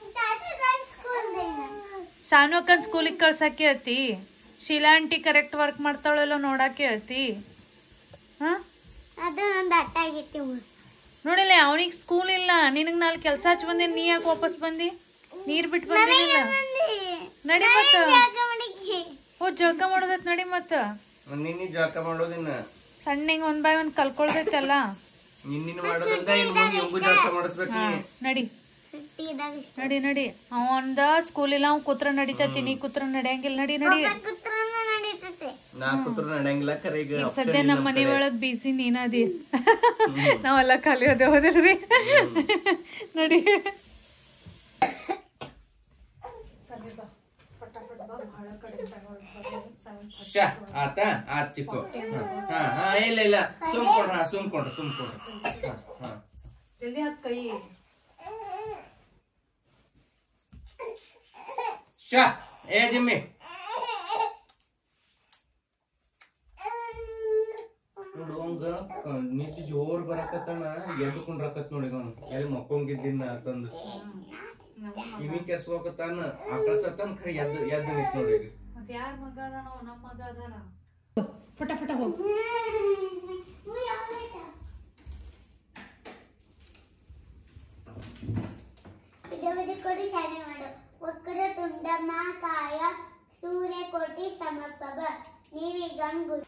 ಸಾನು ಅಕ್ಕನ್ ಸ್ಕೂಲಿಗೆ ಕಳ್ಸಕ್ಕೆ ಹೇಳ್ತಿ ಶೀಲಾ ಆಂಟಿ ಕರೆಕ್ಟ್ ವರ್ಕ್ ಮಾಡ್ತಾಳೋ ನೋಡಕ್ಕೆ ಹೇಳ್ತಿ ಹಾ ಅದು ನಂದು ಅಟ್ಟಾಗಿತ್ತು ನೋಡಿಲ್ಲ ಅವನಿಗೆ ಸ್ಕೂಲ್ ಇಲ್ಲ ನಿನಗ್ ನಾಲ್ ಕೆಲಸ ಹಚ್ಚ ಬಂದಿನಿ ನೀ ಯಾಕೆ ವಾಪಸ್ ಬಂದಿ ನೀರ್ ಬಿಟ್ಟು ಬಂದಿಲ್ಲ ನಡಿ ಮತ್ತ ಓ ಜಳಕ ಮಾಡೋದತ್ ನಡಿ ಮತ್ತ ನಿನ್ನಿ ಜಳಕ ಮಾಡೋದಿನ್ನ ಸಣ್ಣಂಗ್ ಒಂದ್ ಬೈ ಒಂದ್ ಕಲ್ಕೊಳ್ದೈತಲ್ಲ ನಿನ್ನಿನ ಮಾಡೋದಂತ ಇನ್ ಮುಂದೆ ಇವಂಗೂ ಜಳಕ ಮಾಡಿಸ್ಬೇಕು ನೀ ನಡಿ ಸುಟ್ಟಿದಾಗ ನಡಿ ನಡಿ ಅವಂದ ಸ್ಕೂಲ್ ಇಲ್ಲ ಅವ್ ಕೂತ್ರ ನಡಿತೈತಿ ನೀ ಕೂತ್ರ ನಡಿಯಂಗಿಲ್ಲ ನಡಿ ನಡಿ ಕುತ್ರನ ನಡೀತೈತೆ ನಾ ಕೂತ್ರು ನಡೆಯಂಗಿಲ್ಲ ಖರೆ ಈಗ ಈಗ option ಸದ್ಯ ಇಲ್ಲ ನಮ್ಮ ನಮ್ ಮನೆ ಕಡೆ. ಒಳಗ್ ಬಿಸಿ ನೀನದಿ ನಾವೆಲ್ಲ ಖಾಲಿ ಅದೇ ಹೋದಿಲ್ರಿ ನೋಡಿ ಶಾ ಆತ ಆತ್ ಚಿಕ್ಕು ಹಾ ಹಾ ಇಲ್ಲ ಇಲ್ಲ ಸುಮ್ ಕೊಡ್ರ ಸುಮ್ ಕೊಡ್ರಿ ಸುಮ್ ಕೊಡ್ರಿ ಹಾ ಹಾ ಜಲ್ದಿ ಹಾಕ್ ಕೈ ಶಾ ಏ ಜಿಮ್ಮಿ ನೋಡು ಅವಂಗ ನಿಂತಿ ಜೋರ್ ಬರಕತ್ತಾನ ಎದ್ದುಕೊಂಡ್ರಕತ್ ನೋಡಿ ಅವ್ನು ಎಲ್ಲಿ ಮಕ್ಕೊಂಗಿದ್ದಿನ ತಂದು ಕಿವಿ ಕೆರ್ಸ್ಕೋಕತ್ತಾನ ಆಕಳ್ಸತ್ತಾನ ಖರೆ ಎದ್ದು ಎದ್ದು ನಿಂತ್ ನೋಡಿ ಈಗ ಮತ್ ಯಾರ ಮಗ ಅದಾನೋ ನಮ್ಮ ಮಗ ಅದಾನ ಫಟ ಫಟ ಹೋಗ್ ಇದು ಕೊಡಿ ಶಾಲೆ ಮಾಡು ವಕ್ರ ತುಂಡ ಮಹಾಕಾಯ ಸೂರ್ಯಕೋಟಿ ಸಮಪ್ರಭ ನೀವೀಗ ಗುರು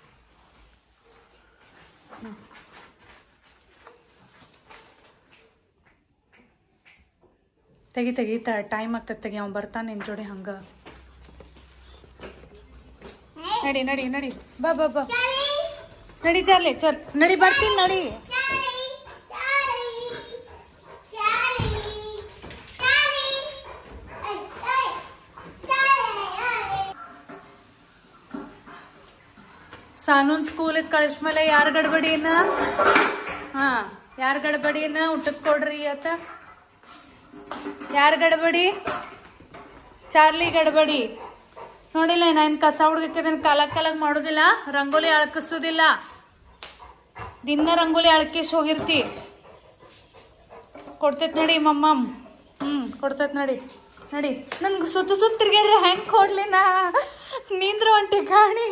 ತೆಗಿ ತೆಗಿ ಟೈಮ್ ಆಗ್ತದ ತೆಗಿ ಅವ್ನು ಬರ್ತಾನೆ ನಿನ್ ಜೋಡಿ ಹಂಗ ನಡಿ ನಡಿ ನಡಿ ಬಾ ಬಾ ಬಾ ನಡಿ ಚಾರ್ಲಿ ಚಲ್ ನಡಿ ಬರ್ತೀನಿ ನಡಿ ಚಾಲಿ ಚಾಲಿ ಚಾಲಿ ಚಾಲಿ ಐ ಐ ಚಾಲಿ ಸಾನೂನ್ ಸ್ಕೂಲಿಗೆ ಕಳಿಸ್ಮೇಲೆ ಯಾರ ಗಡ್ಬಡಿನ ಹಾ ಯಾರ ಗಡ್ಬಡಿನ ಊಟಕ್ಕೆ ಕೊಡ್ರಿ ಅತ್ತ ಯಾರ ಗಡ್ಬಡಿ ಚಾರ್ಲಿ ಗಡ್ಬಡಿ ನೋಡಿಲ್ಲ ನಾನು ಕಸ ಹುಡುಗಕ್ಕೆ ಕಾಲಾಗ ಕಾಲಾಗ ಮಾಡೋದಿಲ್ಲ ರಂಗೋಲಿ ಅಳಕಿಸೋದಿಲ್ಲ ದಿನ ರಂಗೋಲಿ ಅಳಕಿಸ್ ಹೋಗಿರ್ತಿ ಕೊಡ್ತೈತ್ ನಡಿ ಮಮ್ಮಮ್ ಹ್ಮ್ ಕೊಡ್ತೈತ್ ನಡಿ ನಡಿ ನನ್ಗೆ ಸುತ್ತ ಸುತ್ತ ತಿರ್ಗ್ಯಾಡ್ರೆ ಹೆಂಗ್ ಕೊಡ್ಲಿ ನಾ ನಿಂದ್ರ ಒಂಟಿ ಕಾಣಿ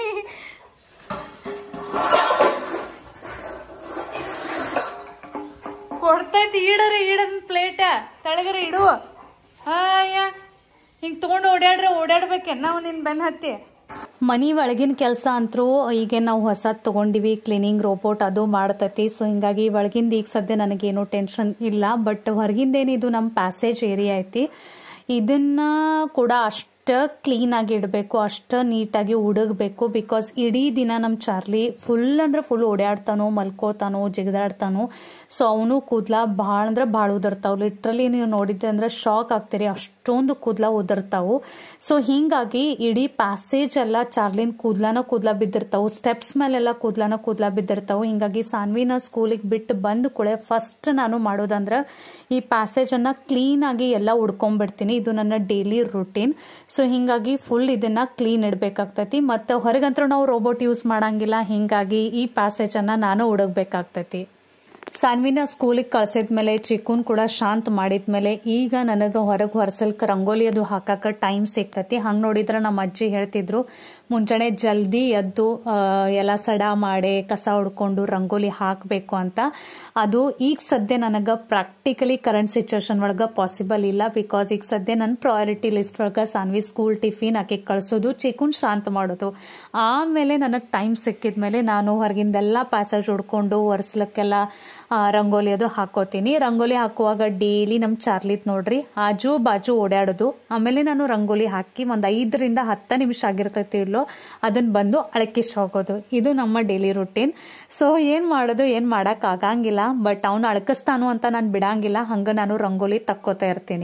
ಕೊಡ್ತೈತಿ ಈಡರಿ ಈಡನ್ ಪ್ಲೇಟ ತಳಗರ ಇಡು ಅಯ್ಯ ಹಿಂಗ್ ತಗೊಂಡು ಓಡಾಡ್ರೆ ಓಡಾಡ್ಬೇಕೆ ನಾವು ನಿನ್ ಬೆನ್ ಹತ್ತಿ ಮನಿ ಒಳಗಿನ ಕೆಲಸ ಅಂತರೂ ಈಗ ನಾವು ಹೊಸದ್ ತಗೊಂಡಿವಿ ಕ್ಲೀನಿಂಗ್ ರೋಬೋಟ್ ಅದು ಮಾಡ್ತೈತಿ ಸೊ ಹಿಂಗಾಗಿ ಒಳಗಿಂದ ಈಗ ಸದ್ಯ ನನಗೇನು ಟೆನ್ಷನ್ ಇಲ್ಲ ಬಟ್ ಹೊರಗಿಂದೇನಿದು ನಮ್ಮ ಪ್ಯಾಸೇಜ್ ಏರಿಯಾ ಐತಿ ಇದನ್ನ ಕೂಡ ಅಷ್ಟ ಕ್ಲೀನ್ ಆಗಿ ಇಡಬೇಕು ಅಷ್ಟ ನೀಟಾಗಿ ಉಡಗಬೇಕು ಬಿಕಾಸ್ ಇಡೀ ದಿನ ನಮ್ಮ ಚಾರ್ಲಿ ಫುಲ್ ಅಂದ್ರೆ ಫುಲ್ ಓಡಾಡ್ತಾನೋ ಮಲ್ಕೋತಾನೋ ಜಿಗದಾಡ್ತಾನೋ ಸೊ ಅವನು ಕೂದ್ಲ ಭಾಳ ಅಂದ್ರೆ ಭಾಳ ಉದರ್ತಾವ ಲಿಟ್ರಲಿ ನೀವು ನೋಡಿದ್ದೆ ಅಂದ್ರೆ ಶಾಕ್ ಆಗ್ತೀರಿ ಅಷ್ಟೊಂದು ಕೂದ್ಲ ಉದರ್ತಾವು ಸೊ ಹಿಂಗಾಗಿ ಇಡೀ ಪ್ಯಾಸೇಜ್ ಎಲ್ಲ ಚಾರ್ಲಿನ್ ಕೂದ್ಲನ ಕೂದ್ಲ ಬಿದ್ದಿರ್ತಾವು ಸ್ಟೆಪ್ಸ್ ಮೇಲೆಲ್ಲ ಕೂದ್ಲನ ಕೂದ್ಲ ಬಿದ್ದಿರ್ತಾವು ಹಿಂಗಾಗಿ ಸಾನ್ವಿನ ಸ್ಕೂಲಿಗೆ ಬಿಟ್ಟು ಬಂದ ಕೂಳೆ ಫಸ್ಟ್ ನಾನು ಮಾಡೋದಂದ್ರೆ ಈ ಪ್ಯಾಸೇಜ್ ಅನ್ನ ಕ್ಲೀನ್ ಆಗಿ ಎಲ್ಲ ಉಡ್ಕೊಂಡ್ಬಿಡ್ತೀನಿ ಇದು ನನ್ನ ಡೈಲಿ ರುಟೀನ್ ಸೊ ಹಿಂಗಾಗಿ ಫುಲ್ ಇದನ್ನ ಕ್ಲೀನ್ ಇಡಬೇಕಾಗ್ತೈತಿ ಮತ್ತು ಹೊರಗಂತೂ ನಾವು ರೋಬೋಟ್ ಯೂಸ್ ಮಾಡಂಗಿಲ್ಲ ಹಿಂಗಾಗಿ ಈ ಪ್ಯಾಸೇಜ್ ಅನ್ನ ನಾನು ಉಡಗ್ಬೇಕಾಗ್ತೈತಿ ಸಾನ್ವಿನ ಸ್ಕೂಲಿಗೆ ಕಳ್ಸಿದ್ಮೇಲೆ ಚಿಕ್ಕುನ್ ಕೂಡ ಶಾಂತ್ ಮಾಡಿದ್ಮೇಲೆ ಈಗ ನನಗೆ ಹೊರಗೆ ಹೊರಸಲ್ಕ ರಂಗೋಲಿ ಅದು ಹಾಕಕ್ಕೆ ಟೈಮ್ ಸಿಗ್ತೈತಿ ಹಂಗೆ ನೋಡಿದ್ರೆ ನಮ್ಮ ಅಜ್ಜಿ ಹೇಳ್ತಿದ್ರು ಮುಂಜಾನೆ ಜಲ್ದಿ ಎದ್ದು ಆ, ಎಲ್ಲ ಸಡ ಮಾಡಿ ಕಸ ಹೊಡ್ಕೊಂಡು ರಂಗೋಲಿ ಹಾಕಬೇಕು ಅಂತ ಅದು ಈಗ ಸದ್ಯ ನನಗೆ ಪ್ರಾಕ್ಟಿಕಲಿ ಕರೆಂಟ್ ಸಿಚುವೇಶನ್ ಒಳಗೆ ಪಾಸಿಬಲ್ ಇಲ್ಲ ಬಿಕಾಸ್ ಈಗ ಸದ್ಯ ನನ್ನ ಪ್ರಯಾರಿಟಿ ಲಿಸ್ಟ್ ಒಳಗೆ ಸಾನ್ವಿ ಸ್ಕೂಲ್ ಟಿಫಿನ್ ಆಕೆ ಕಳ್ಸೋದು ಚಿಕುನ್ ಶಾಂತ ಮಾಡೋದು ಆಮೇಲೆ ನನಗೆ ಟೈಮ್ ಸಿಕ್ಕಿದ್ಮೇಲೆ ನಾನು ಹೊರಗಿಂದೆಲ್ಲ ಪ್ಯಾಸೇಜ್ ಹೊಡ್ಕೊಂಡು ಒರೆಸ್ಲಿಕ್ಕೆಲ್ಲ ಆ, ರಂಗೋಲಿ ಅದು ಹಾಕೋತೀನಿ ರಂಗೋಲಿ ಹಾಕುವಾಗ ಡೈಲಿ ನಮ್ಮ ಚಾರ್ಲಿತ್ ನೋಡ್ರಿ ಆಜು ಬಾಜು ಓಡಾಡೋದು ಆಮೇಲೆ ನಾನು ರಂಗೋಲಿ ಹಾಕಿ ಒಂದು ಐದರಿಂದ ಹತ್ತು ನಿಮಿಷ ಆಗಿರ್ತೈತಿ ಇಲ್ಲೋ ಅದನ್ನ ಬಂದು ಅಳಕಿಸ್ ಹೋಗೋದು ಇದು ನಮ್ಮ ಡೈಲಿ ರುಟೀನ್ ಸೊ ಏನು ಮಾಡೋದು ಏನು ಮಾಡಕ್ ಆಗಂಗಿಲ್ಲ ಬಟ್ ಅವನು ಅಳಕಿಸ್ತಾನು ಅಂತ ನಾನು ಬಿಡಂಗಿಲ್ಲ ಹಂಗ ನಾನು ರಂಗೋಲಿ ತಕ್ಕೋತಾ ಇರ್ತೀನಿ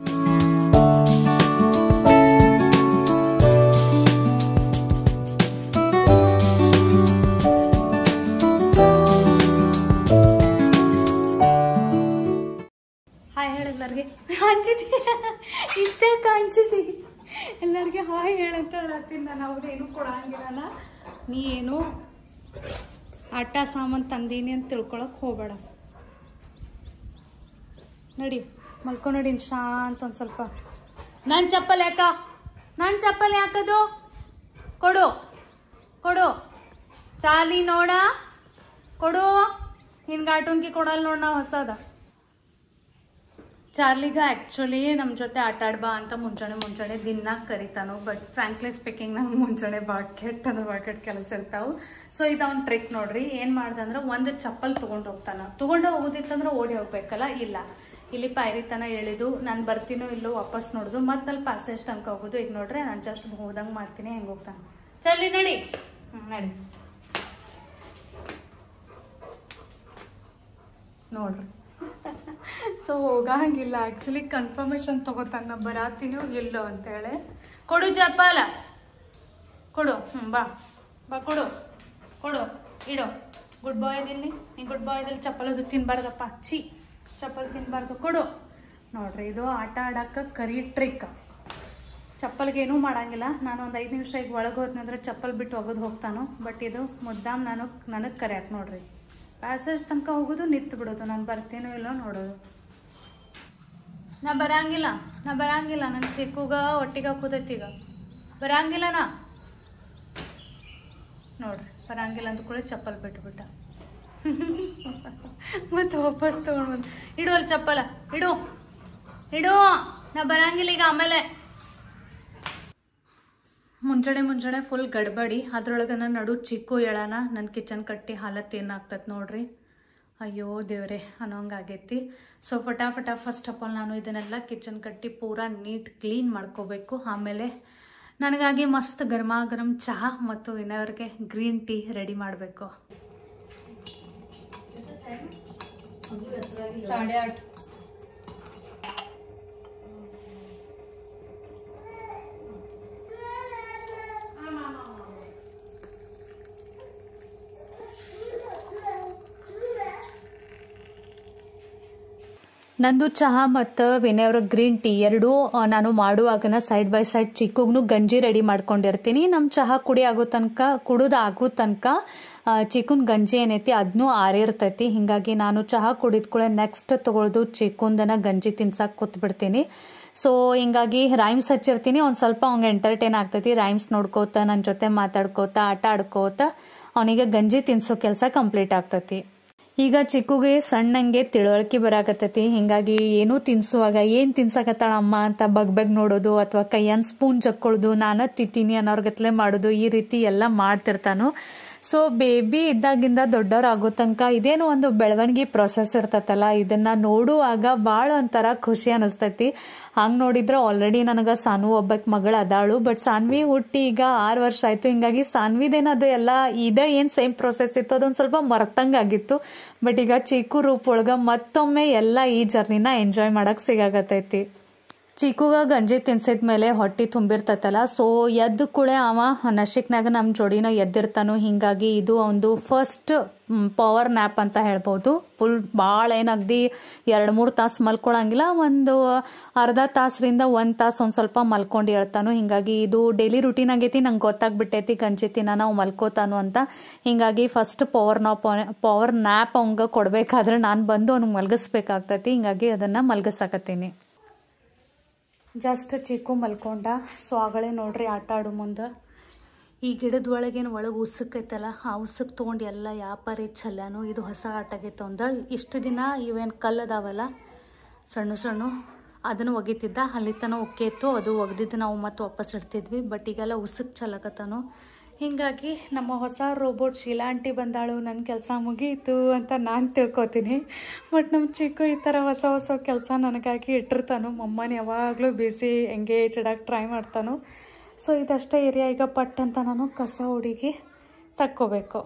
ಹಾಯ್ ಹೇಳ ಎಲ್ಲರಿಗೆ ಹಂಚಿದಿ ಇಷ್ಟೇ ಕಾಂಚಿದಿ ಎಲ್ಲರಿಗೆ ಹಾಯ್ ಹೇಳಂತ ಹೇಳತ್ತೀನಿ ನಾನು ಅವ್ರೇನು ಕೊಡಂಗಿಲ್ಲ ನೀ ಏನು ಆಟ ಸಾಮಾನು ತಂದೀನಿ ಅಂತ ತಿಳ್ಕೊಳಕ್ ಹೋಗ್ಬೇಡ ನಡಿ ಮಲ್ಕೊ ನಡಿ ಶಾಂತ ಒಂದು ಸ್ವಲ್ಪ ನನ್ನ ಚಪ್ಪಲ್ ಯಾಕ ನನ್ನ ಚಪ್ಪಲ್ ಯಾಕದು ಕೊಡು ಕೊಡು ಚಾಲಿ ನೋಡ ಕೊಡು ನಿನ್ ಗಾಟುನ್ಕಿ ಕೊಡಲ್ಲ ನೋಡ್ ನಾವು ಹೊಸದ ಚಾರ್ಲಿಗ ಆ್ಯಕ್ಚುಲಿ ನಮ್ಮ ಜೊತೆ ಆಟ ಆಡ್ಬಾ ಅಂತ ಮುಂಚೆನೆ ಮುಂಚೆನೆ ದಿನ ಕರಿತಾನು ಬಟ್ ಫ್ರಾಂಕ್ಲಿ ಸ್ಪೀಕಿಂಗ್ ನಂಗೆ ಮುಂಚೆನೆ ಭಾಳ ಕೆಟ್ಟ ಅಂದ್ರೆ ಭಾಳ ಕೆಟ್ಟ ಕೆಲಸ ಇರ್ತಾವು ಸೊ ಇದು ಅವ್ನ ಟ್ರಿಕ್ ನೋಡ್ರಿ ಏನು ಮಾಡ್ದಂದ್ರೆ ಒಂದು ಚಪ್ಪಲ್ ತೊಗೊಂಡು ಹೋಗ್ತಾನ ತೊಗೊಂಡು ಹೋಗೋದಿತ್ತಂದ್ರೆ ಓಡಿ ಹೋಗ್ಬೇಕಲ್ಲ ಇಲ್ಲ ಇಲ್ಲಿ ಪಾಯರಿ ತನ ಎಳಿದು ನಾನು ಬರ್ತೀನೋ ಇಲ್ಲೋ ವಾಪಸ್ ನೋಡೋದು ಮತ್ತೆ ಅಲ್ಲಿ ಪ್ಯಾಸೇಜ್ ತನಕ ಹೋಗೋದು ಈಗ ನೋಡ್ರಿ ನಾನು ಜಸ್ಟ್ ಹೋದಂಗೆ ಮಾಡ್ತೀನಿ ಹೆಂಗೆ ಹೋಗ್ತಾನೆ ಚಲ್ಲಿ ನಡಿ ಹ್ಮ್, ನಡಿ ನೋಡ್ರಿ ಸೊ ಹೋಗಂಗಿಲ್ಲ ಆ್ಯಕ್ಚುಲಿ ಕನ್ಫರ್ಮೇಶನ್ ತಗೋತಾನ ಬರಾತೀನೋ ಇಲ್ಲೋ ಅಂತೇಳಿ ಕೊಡು ಜಪಾಲ ಕೊಡು ಹ್ಞೂ ಬಾ ಬಾ ಕೊಡು ಕೊಡು ಇಡು ಗುಡ್ ಬಾಯ್ ಇದಿಲ್ಲಿ ನೀ ಗುಡ್ ಬಾಯ್ ಇದಲ್ಲಿ ಚಪ್ಪಲ್ ಅದು ತಿನ್ಬಾರ್ದಪ್ಪ ಛೀ ಚಪ್ಪಲ್ ತಿನ್ಬಾರ್ದು ಕೊಡು ನೋಡ್ರಿ ಇದು ಆಟ ಆಡಕ್ಕೆ ಕರಿ ಟ್ರಿಕ್ ಚಪ್ಪಲ್ಗೆ ಏನೂ ಮಾಡಂಗಿಲ್ಲ ನಾನು ಒಂದು ಐದು ನಿಮಿಷ ಈಗ ಒಳಗೆ ಹೋದ್ನಂದ್ರೆ ಚಪ್ಪಲ್ ಬಿಟ್ಟು ಒಗದು ಹೋಗ್ತಾನು ಬಟ್ ಇದು ಮುದ್ದಾಮ್ ನಾನು ನನಗೆ ಕರ್ಯಾಕ ನೋಡ್ರಿ ಪ್ಯಾಸೇಜ್ ತನಕ ಹೋಗೋದು ನಿಂತು ಬಿಡೋದು ನಾನು ಬರ್ತೀನೋ ಇಲ್ಲೋ ನೋಡೋದು ನಾ ಬರಂಗಿಲ್ಲ ನಾ ಬರಂಗಿಲ್ಲ ನಂಗೆ ಚಿಕ್ಕುಗ ಒಟ್ಟಿಗೆ ಹಾಕೋದೈತಿ ಈಗ ಬರಂಗಿಲ್ಲ ನಾ ನೋಡ್ರಿ ಬರಂಗಿಲ್ಲ ಅಂದ ಕೂಡ ಚಪ್ಪಲ್ ಬಿಟ್ಬಿಟ್ಟ ಮತ್ತೆ ವಾಪಸ್ ತಗೊಂಡು ಬಂದು ಇಡು ಅಲ್ಲಿ ಚಪ್ಪಲ ಇಡು ಇಡು ನಾ ಬರಂಗಿಲ್ಲ ಈಗ ಆಮೇಲೆ ಮುಂಜಾನೆ ಮುಂಜಾನೆ ಫುಲ್ ಗಡ್ಬಡಿ ಅದ್ರೊಳಗೆ ನನ್ನ ನಡು ಚಿಕ್ಕು ಎಳನ ನನ್ನ ಕಿಚನ್ ಕಟ್ಟಿ ಹಾಲತ್ ಏನಾಗ್ತದೆ ನೋಡ್ರಿ ಅಯ್ಯೋ ದೇವ್ರೆ ಅನ್ನೋಂಗಾಗೈತಿ ಸೊ ಫಟಾಫಟ ಫಸ್ಟ್ ಆಫ್ ಆಲ್ ನಾನು ಇದನ್ನೆಲ್ಲ ಕಿಚನ್ ಕಟ್ಟಿ ಪೂರಾ ನೀಟ್ ಕ್ಲೀನ್ ಮಾಡ್ಕೋಬೇಕು ಆಮೇಲೆ ನನಗಾಗಿ ಮಸ್ತ್ ಗರಮಾ ಗರಂ ಚಹಾ ಮತ್ತು ಇನ್ನವ್ರಿಗೆ ಗ್ರೀನ್ ಟೀ ರೆಡಿ ಮಾಡಬೇಕು ಸಾಡೆ ಆಟ್ ನಂದು ಚಹಾ ಮತ್ತು ವಿನಯವ್ರ ಗ್ರೀನ್ ಟೀ ಎರಡೂ ಆ, ನಾನು ಮಾಡುವಾಗನ ಸೈಡ್ ಬೈ ಸೈಡ್ ಚಿಕ್ಕಗೂ ಗಂಜಿ ರೆಡಿ ಮಾಡ್ಕೊಂಡಿರ್ತೀನಿ ನಮ್ಮ ಚಹಾ ಕುಡಿ ಆಗೋ ತನಕ ಕುಡಿದು ಆಗೋ ತನಕ ಚಿಕ್ಕನ್ ಗಂಜಿ ಏನೈತಿ ಅದನ್ನೂ ಆರಿರ್ತೈತಿ ಹಿಂಗಾಗಿ ನಾನು ಚಹಾ ಕುಡಿದ ಕೂಡ ನೆಕ್ಸ್ಟ್ ತಗೊಳ್ದು ಚಿಕ್ಕುಂದನ ಗಂಜಿ ತಿನ್ಸಕ್ಕೆ ಕೂತ್ಬಿಡ್ತೀನಿ ಸೊ ಹಿಂಗಾಗಿ ರೈಮ್ಸ್ ಹಚ್ಚಿರ್ತೀನಿ ಒಂದು ಸ್ವಲ್ಪ ಅವ್ನಿಗೆ ಎಂಟರ್ಟೈನ್ ಆಗ್ತೈತಿ ರೈಮ್ಸ್ ನೋಡ್ಕೋತ ನನ್ನ ಜೊತೆ ಮಾತಾಡ್ಕೋತ ಆಟ ಆಡ್ಕೋತ ಅವನಿಗೆ ಗಂಜಿ ತಿನ್ಸೋ ಕೆಲಸ ಕಂಪ್ಲೀಟ್ ಆಗ್ತೈತಿ ಈಗ ಚಿಕ್ಕುಗೆ ಸಣ್ಣಂಗೆ ತಿಳುವಳಿಕೆ ಬರಾಕತ್ತೈತಿ ಹಿಂಗಾಗಿ ಏನೂ ತಿನ್ಸುವಾಗ ಏನು ತಿನ್ಸಕತ್ತಾಳ ಅಮ್ಮ ಅಂತ ಬಗ್ ಬಗ್ ನೋಡೋದು ಅಥವಾ ಕೈಯನ್ ಸ್ಪೂನ್ ಜಕ್ಕೊಳ್ಳೋದು ನಾನ ತಿತ್ತೀನಿ ಅನ್ನೋರ್ಗತ್ಲೆ ಮಾಡೋದು ಈ ರೀತಿ ಎಲ್ಲ ಮಾಡ್ತಿರ್ತಾನು ಸೊ ಬೇಬಿ ಇದ್ದಾಗಿಂದ ದೊಡ್ಡವ್ರು ಆಗೋ ತನಕ ಇದೇನು ಒಂದು ಬೆಳವಣಿಗೆ ಪ್ರೊಸೆಸ್ ಇರ್ತೈತಲ್ಲ ಇದನ್ನ ನೋಡುವಾಗ ಭಾಳ ಒಂಥರ ಖುಷಿ ಅನಿಸ್ತೈತಿ ಹಂಗೆ ನೋಡಿದ್ರೆ ಆಲ್ರೆಡಿ ನನಗೆ ಸಾನ್ವಿ ಒಬ್ಬಕ್ಕೆ ಮಗಳು ಅದಾಳು ಬಟ್ ಸಾನ್ವಿ ಹುಟ್ಟಿ ಈಗ ಆರು ವರ್ಷ ಆಯ್ತು ಹಿಂಗಾಗಿ ಸಾನ್ವಿದೇನದು ಎಲ್ಲ ಇದ ಏನು ಸೇಮ್ ಪ್ರೊಸೆಸ್ ಇತ್ತು ಅದೊಂದು ಸ್ವಲ್ಪ ಮರ್ತಂಗಾಗಿತ್ತು ಬಟ್ ಈಗ ಚಿಕ್ಕು ರೂಪ ಒಳಗ ಮತ್ತೊಮ್ಮೆ ಎಲ್ಲ ಈ ಜರ್ನಿನ ಎಂಜಾಯ್ ಮಾಡಕ್ ಸಿಗಾಕತ್ತೈತಿ ಚಿಕ್ಕುಗ ಗಂಜಿ ತಿನ್ಸಿದ್ಮೇಲೆ ಹೊಟ್ಟಿ ತುಂಬಿರ್ತೈತಲ್ಲ ಸೊ ಎದ್ದು ಕೂಡ ಅವ ನಶಿಕ್ನಾಗ ನಮ್ಮ ಜೋಡಿನ ಎದ್ದಿರ್ತಾನು ಹಿಂಗಾಗಿ ಇದು ಒಂದು ಫಸ್ಟ್ ಪವರ್ ನ್ಯಾಪ್ ಅಂತ ಹೇಳ್ಬೋದು ಫುಲ್ ಭಾಳ ಏನಾಗ್ದಿ ಎರಡು ಮೂರು ತಾಸು ಮಲ್ಕೊಳಂಗಿಲ್ಲ ಒಂದು ಅರ್ಧ ತಾಸರಿಂದ ಒಂದು ತಾಸು ಒಂದು ಸ್ವಲ್ಪ ಮಲ್ಕೊಂಡು ಹೇಳ್ತಾನು ಹಿಂಗಾಗಿ ಇದು ಡೈಲಿ ರುಟೀನ್ ಆಗೈತಿ ನಂಗೆ ಗೊತ್ತಾಗ್ಬಿಟ್ಟೈತಿ ಗಂಜಿ ತಿನ್ನ ನಾವು ಮಲ್ಕೋತಾನು ಅಂತ ಹಿಂಗಾಗಿ first power nap power nap ಅವಂಗ ಕೊಡ್ಬೇಕಾದ್ರೆ ನಾನು ಬಂದು ಅವ್ನಿಗೆ ಮಲ್ಗಿಸ್ಬೇಕಾಗ್ತೈತಿ ಹಿಂಗಾಗಿ ಅದನ್ನು ಮಲ್ಗಿಸಾಕತ್ತೀನಿ ಜಸ್ಟ್ ಚಿಕ್ಕು ಮಲ್ಕೊಂಡ ಸೊ ಆಗಲೇ ನೋಡ್ರಿ ಆಟ ಆಡೋ ಮುಂದೆ ಈ ಗಿಡದ ಒಳಗೇನು ಒಳಗೆ ಉಸುಕೈತಲ್ಲ ಆ ಉಸುಕ್ ತೊಗೊಂಡು ಎಲ್ಲ ಯಾಪಾರಿ ಚಲ್ಲಾನು ಇದು ಹೊಸ ಆಟ ಆಗೈತೆ ಒಂದು ಇಷ್ಟು ದಿನ ಇವೇನು ಕಲ್ಲದಾವಲ್ಲ ಸಣ್ಣ ಸಣ್ಣ ಅದನ್ನು ಒಗಿತಿದ್ದ ಅಲ್ಲಿ ತನಕ ಒಕ್ಕೇತು ಅದು ಒಗ್ದಿದ್ದು ನಾವು ಮತ್ತೆ ವಾಪಸ್ ಇಡ್ತಿದ್ವಿ ಬಟ್ ಈಗೆಲ್ಲ ಉಸುಕ್ ಚಲಕತ್ತಾನು ಹಿಂಗಾಗಿ ನಮ್ಮ ಹೊಸ ರೋಬೋಟ್ ಶೀಲಾ ಆಂಟಿ ಬಂದಾಳು ನನ್ನ ಕೆಲಸ ಮುಗೀತು ಅಂತ ನಾನು ತಿಳ್ಕೊತೀನಿ ಬಟ್ ನಮ್ಮ ಚಿಕ್ಕು ಈ ಥರ ಹೊಸ ಹೊಸ ಕೆಲಸ ನನಗಾಗಿ ಇಟ್ಟಿರ್ತಾನು ಮಮ್ಮನ ಯಾವಾಗಲೂ ಬಿಸಿ ಎಂಗೇಜ್ ಇಡಕ್ಕೆ ಟ್ರೈ ಮಾಡ್ತಾನು ಸೊ ಇದಷ್ಟೇ ಏರಿಯಾ ಈಗ ಪಟ್ ಅಂತ ನಾನು ಕಸ ಹುಡುಗಿ ತಕ್ಕೋಬೇಕು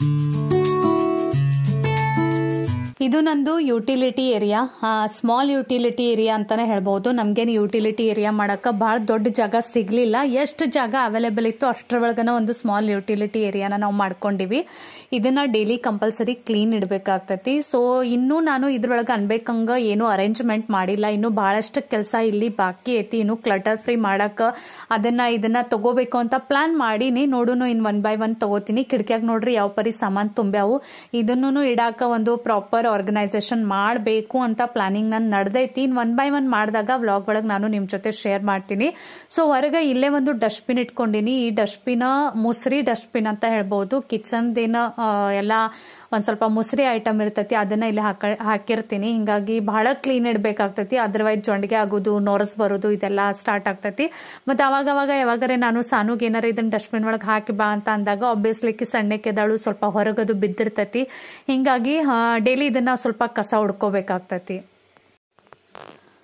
ಇದು ನಂದು utility area small utility area ಅಂತಾನೆ ಹೇಳ್ಬೋದು ನಮ್ಗೇನು ಯುಟಿಲಿಟಿ ಏರಿಯಾ ಮಾಡಕ್ಕೆ ಭಾಳ ದೊಡ್ಡ ಜಾಗ ಸಿಗ್ಲಿಲ್ಲ ಎಷ್ಟು ಜಾಗ ಅವೈಲೇಬಲ್ ಇತ್ತು ಅಷ್ಟರೊಳಗನ ಒಂದು ಸ್ಮಾಲ್ ಯುಟಿಲಿಟಿ ಏರಿಯಾನ ನಾವು ಮಾಡ್ಕೊಂಡಿವಿ ಇದನ್ನ ಡೈಲಿ ಕಂಪಲ್ಸರಿ ಕ್ಲೀನ್ ಇಡಬೇಕಾಗ್ತೈತಿ ಸೊ ಇನ್ನೂ ನಾನು ಇದ್ರೊಳಗೆ ಅನ್ಬೇಕಂಗ ಏನು ಅರೇಂಜ್ಮೆಂಟ್ ಮಾಡಿಲ್ಲ ಇನ್ನು ಬಹಳಷ್ಟು ಕೆಲಸ ಇಲ್ಲಿ ಬಾಕಿ ಐತಿ ಇನ್ನು ಕ್ಲಟರ್ ಫ್ರೀ ಮಾಡಕ್ಕೆ ಅದನ್ನ ಇದನ್ನ ತಗೋಬೇಕು ಅಂತ ಪ್ಲಾನ್ ಮಾಡೀನಿ ನೋಡುನು ಇನ್ ಒನ್ ಬೈ ಒನ್ ತಗೋತೀನಿ ಕಿಟಕಿಯಾಗ ನೋಡ್ರಿ ಯಾವ ಪರಿ ಸಾಮಾನು ತುಂಬ್ಯಾವು ಇದನ್ನು ಇಡಾಕ ಒಂದು ಪ್ರಾಪರ್ ಆರ್ಗನೈಸೇಷನ್ ಮಾಡಬೇಕು ಅಂತ ಪ್ಲಾನಿಂಗ್ ನಾನು ನಡೆದೈತಿ ಇನ್ ಒನ್ ಬೈ ಒನ್ ಮಾಡಿದಾಗ ವ್ಲಾಗ್ ಒಳಗೆ ನಾನು ನಿಮ್ಮ ಜೊತೆ ಶೇರ್ ಮಾಡ್ತೀನಿ ಸೊ ಹೊರಗೆ ಇಲ್ಲೇ ಒಂದು ಡಸ್ಟ್ಬಿನ್ ಇಟ್ಕೊಂಡಿನಿ ಈ ಡಸ್ಟ್ಬಿನ್ ಮುಸ್ರಿ ಡಸ್ಟ್ಬಿನ್ ಅಂತ ಹೇಳ್ಬೋದು ಕಿಚನ್ದೇನ ಎಲ್ಲ ಒಂದು ಸ್ವಲ್ಪ ಮುಸ್ರಿ ಐಟಮ್ ಇರ್ತೈತಿ ಅದನ್ನ ಇಲ್ಲಿ ಹಾಕ ಹಾಕಿರ್ತೀನಿ ಹಿಂಗಾಗಿ ಬಹಳ ಕ್ಲೀನ್ ಇಡಬೇಕಾಗ್ತೈತಿ ಅದರ್ವೈಸ್ ಜೊಂಡಿಗೆ ಆಗೋದು ನೋರಸ್ ಬರೋದು ಇದೆಲ್ಲ ಸ್ಟಾರ್ಟ್ ಆಗ್ತೈತಿ ಮತ್ತು ಅವಾಗ ಅವಾಗ ಯಾವಾಗಾರೆ ನಾನು ಸಾನುಗೆ ಏನಾರ ಇದನ್ನ ಡಸ್ಟ್ಬಿನ್ ಒಳಗೆ ಹಾಕಿ ಬಾ ಅಂತ ಅಂದಾಗ ಆಬ್ವಿಯಸ್ಲಿಕ್ಕೆ ಸಣ್ಣಕ್ಕೆದಾಳು ಸ್ವಲ್ಪ ಹೊರಗದು ಬಿದ್ದಿರ್ತೈತಿ ಹಿಂಗಾಗಿ ಡೈಲಿ ಇದನ್ನ ಸ್ವಲ್ಪ ಕಸ ಹುಡ್ಕೋಬೇಕಾಗ್ತೈತಿ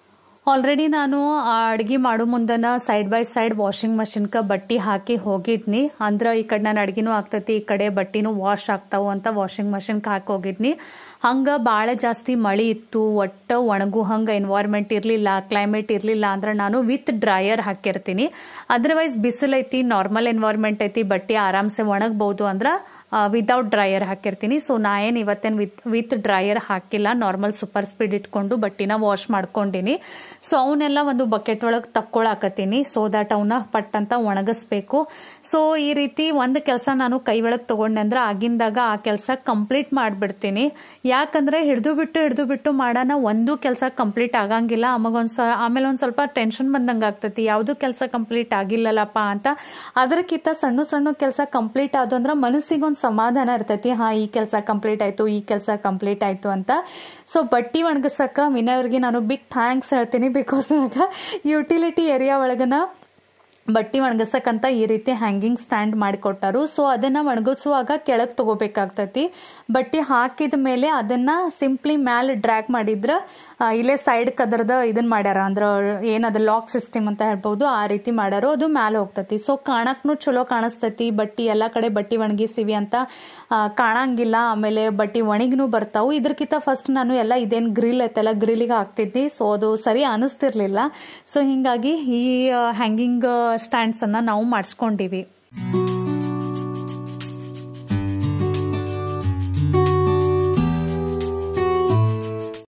ಆಲ್ರೆಡಿ ನಾನು ಅಡ್ಗೆ ಮಾಡೋ ಮುಂದನ ಸೈಡ್ ಬೈ ಸೈಡ್ ವಾಷಿಂಗ್ ಮಷಿನ್ಕ ಬಟ್ಟಿ ಹಾಕಿ ಹೋಗಿದ್ನಿ ಅಂದ್ರೆ ಈ ಕಡೆ ನಾನು ಅಡ್ಗಿನೂ ಆಗ್ತೈತಿ ಈ ಕಡೆ ಬಟ್ಟಿನೂ ವಾಶ್ ಆಗ್ತಾವು ಅಂತ ವಾಷಿಂಗ್ ಮಷಿನ್ಗೆ ಹಾಕಿ ಹೋಗಿದ್ನಿ ಹಂಗ ಭಾಳ ಜಾಸ್ತಿ ಮಳಿ ಇತ್ತು ಒಟ್ಟ ಒಣಗು ಹಂಗ ಎನ್ವೈರ್ಮೆಂಟ್ ಇರಲಿಲ್ಲ ಕ್ಲೈಮೇಟ್ ಇರಲಿಲ್ಲ ಅಂದ್ರೆ ನಾನು ವಿತ್ ಡ್ರೈಯರ್ ಹಾಕಿರ್ತೀನಿ ಅದರ್ವೈಸ್ ಬಿಸಿಲೈತಿ ನಾರ್ಮಲ್ ಎನ್ವೈರ್ಮೆಂಟ್ ಐತಿ ಬಟ್ಟೆ ಆರಾಮ್ಸೆ ಒಣಗ್ಬೋದು ಅಂದ್ರೆ ವಿತೌಟ್ ಡ್ರೈಯರ್ ಹಾಕಿರ್ತೀನಿ ಸೊ ನಾ ಏನು ಇವತ್ತೇನು ವಿತ್ ವಿತ್ ಡ್ರೈಯರ್ ಹಾಕಿಲ್ಲ ನಾರ್ಮಲ್ ಸೂಪರ್ ಸ್ಪೀಡ್ ಇಟ್ಕೊಂಡು ಬಟ್ಟಿನ ವಾಶ್ ಮಾಡ್ಕೊಂಡಿನಿ ಸೊ ಅವನ್ನೆಲ್ಲ ಒಂದು ಬಕೆಟ್ ಒಳಗೆ ತಕ್ಕೊಳಕತ್ತೀನಿ ಸೊ ದಟ್ ಅವನ್ನ ಪಟ್ ಅಂತ ಒಣಗಿಸ್ಬೇಕು ಸೊ ಈ ರೀತಿ ಒಂದು ಕೆಲಸ ನಾನು ಕೈ ಒಳಗೆ ತಗೊಂಡೆ ಅಂದ್ರೆ ಆಗಿಂದಾಗ ಆ ಕೆಲಸ ಕಂಪ್ಲೀಟ್ ಮಾಡಿಬಿಡ್ತೀನಿ ಯಾಕಂದ್ರೆ ಹಿಡಿದು ಬಿಟ್ಟು ಹಿಡಿದು ಬಿಟ್ಟು ಮಾಡೋಣ ಒಂದು ಕೆಲಸ ಕಂಪ್ಲೀಟ್ ಆಗಂಗಿಲ್ಲ ಆಮೇಲೆ ಸ ಆಮೇಲೆ ಒಂದು ಸ್ವಲ್ಪ ಟೆನ್ಷನ್ ಬಂದಂಗೆ ಆಗ್ತೈತಿ ಯಾವುದು ಕೆಲಸ ಕಂಪ್ಲೀಟ್ ಆಗಿಲ್ಲಲ್ಲಪ್ಪ ಅಂತ ಅದಕ್ಕಿಂತ ಸಣ್ಣ ಸಣ್ಣ ಕೆಲಸ ಕಂಪ್ಲೀಟ್ ಆದು ಅಂದ್ರೆ ಮನಸ್ಸಿಗೆ ಒಂದು ಸಮಾಧಾನ ಇರ್ತೈತಿ ಹಾ ಈ ಕೆಲಸ ಕಂಪ್ಲೀಟ್ ಆಯ್ತು ಈ ಕೆಲಸ ಕಂಪ್ಲೀಟ್ ಆಯ್ತು ಅಂತ ಸೊ ಬಟ್ಟಿ ಒಣಗಿಸಕ್ಕ ವಿನಯವ್ರಿಗೆ ನಾನು ಬಿಗ್ ಥ್ಯಾಂಕ್ಸ್ ಹೇಳ್ತೀನಿ ಬಿಕಾಸ್ ನನಗೆ ಯುಟಿಲಿಟಿ ಏರಿಯಾ ಒಳಗನ ಬಟ್ಟಿ ಒಣಗಿಸಕ್ಕಂತ ಈ ರೀತಿ ಹ್ಯಾಂಗಿಂಗ್ ಸ್ಟ್ಯಾಂಡ್ ಮಾಡಿಕೊಟ್ಟಾರು ಸೊ ಅದನ್ನ ಒಣಗಿಸುವಾಗ ಕೆಳಗೆ ತಗೋಬೇಕಾಗ್ತೈತಿ ಬಟ್ಟಿ ಹಾಕಿದ ಮೇಲೆ ಅದನ್ನ ಸಿಂಪ್ಲಿ ಮ್ಯಾಲೆ ಡ್ರ್ಯಾಗ್ ಮಾಡಿದ್ರ ಆ, ಇಲ್ಲೇ ಸೈಡ್ ಕದರ್ದ ಇದನ್ನ ಮಾಡ್ಯಾರ ಅಂದ್ರ ಏನದ ಲಾಕ್ ಸಿಸ್ಟಮ್ ಅಂತ ಹೇಳ್ಬೋದು ಆ ರೀತಿ ಮಾಡ್ಯಾರು ಅದು ಮ್ಯಾಲೆ ಹೋಗ್ತೈತಿ ಸೊ ಕಾಣಕ್ನು ಚಲೋ ಕಾಣಿಸ್ತೈತಿ ಬಟ್ಟಿ ಎಲ್ಲಾ ಕಡೆ ಬಟ್ಟಿ ಒಣಗಿಸಿವಿ ಅಂತ ಆ, ಕಾಣಂಗಿಲ್ಲ ಆಮೇಲೆ ಬಟ್ಟಿ ಒಣಗಿನೂ ಬರ್ತಾವು ಇದ್ರಕಿಂತ ಫಸ್ಟ್ ನಾನು ಎಲ್ಲ ಇದೇನ್ ಗ್ರಿಲ್ ಐತಲ್ಲ ಗ್ರಿಲ್ಗೆ ಹಾಕ್ತಿದ್ನಿ ಸೊ ಅದು ಸರಿ ಅನಿಸ್ತಿರ್ಲಿಲ್ಲ ಸೊ ಹಿಂಗಾಗಿ ಈ ಹ್ಯಾಂಗಿಂಗ್ ಸ್ಟ್ಯಾಂಡ್ಸ್ ಅನ್ನ ನಾವು ಮಾಡಿಸ್ಕೊಂಡಿವಿ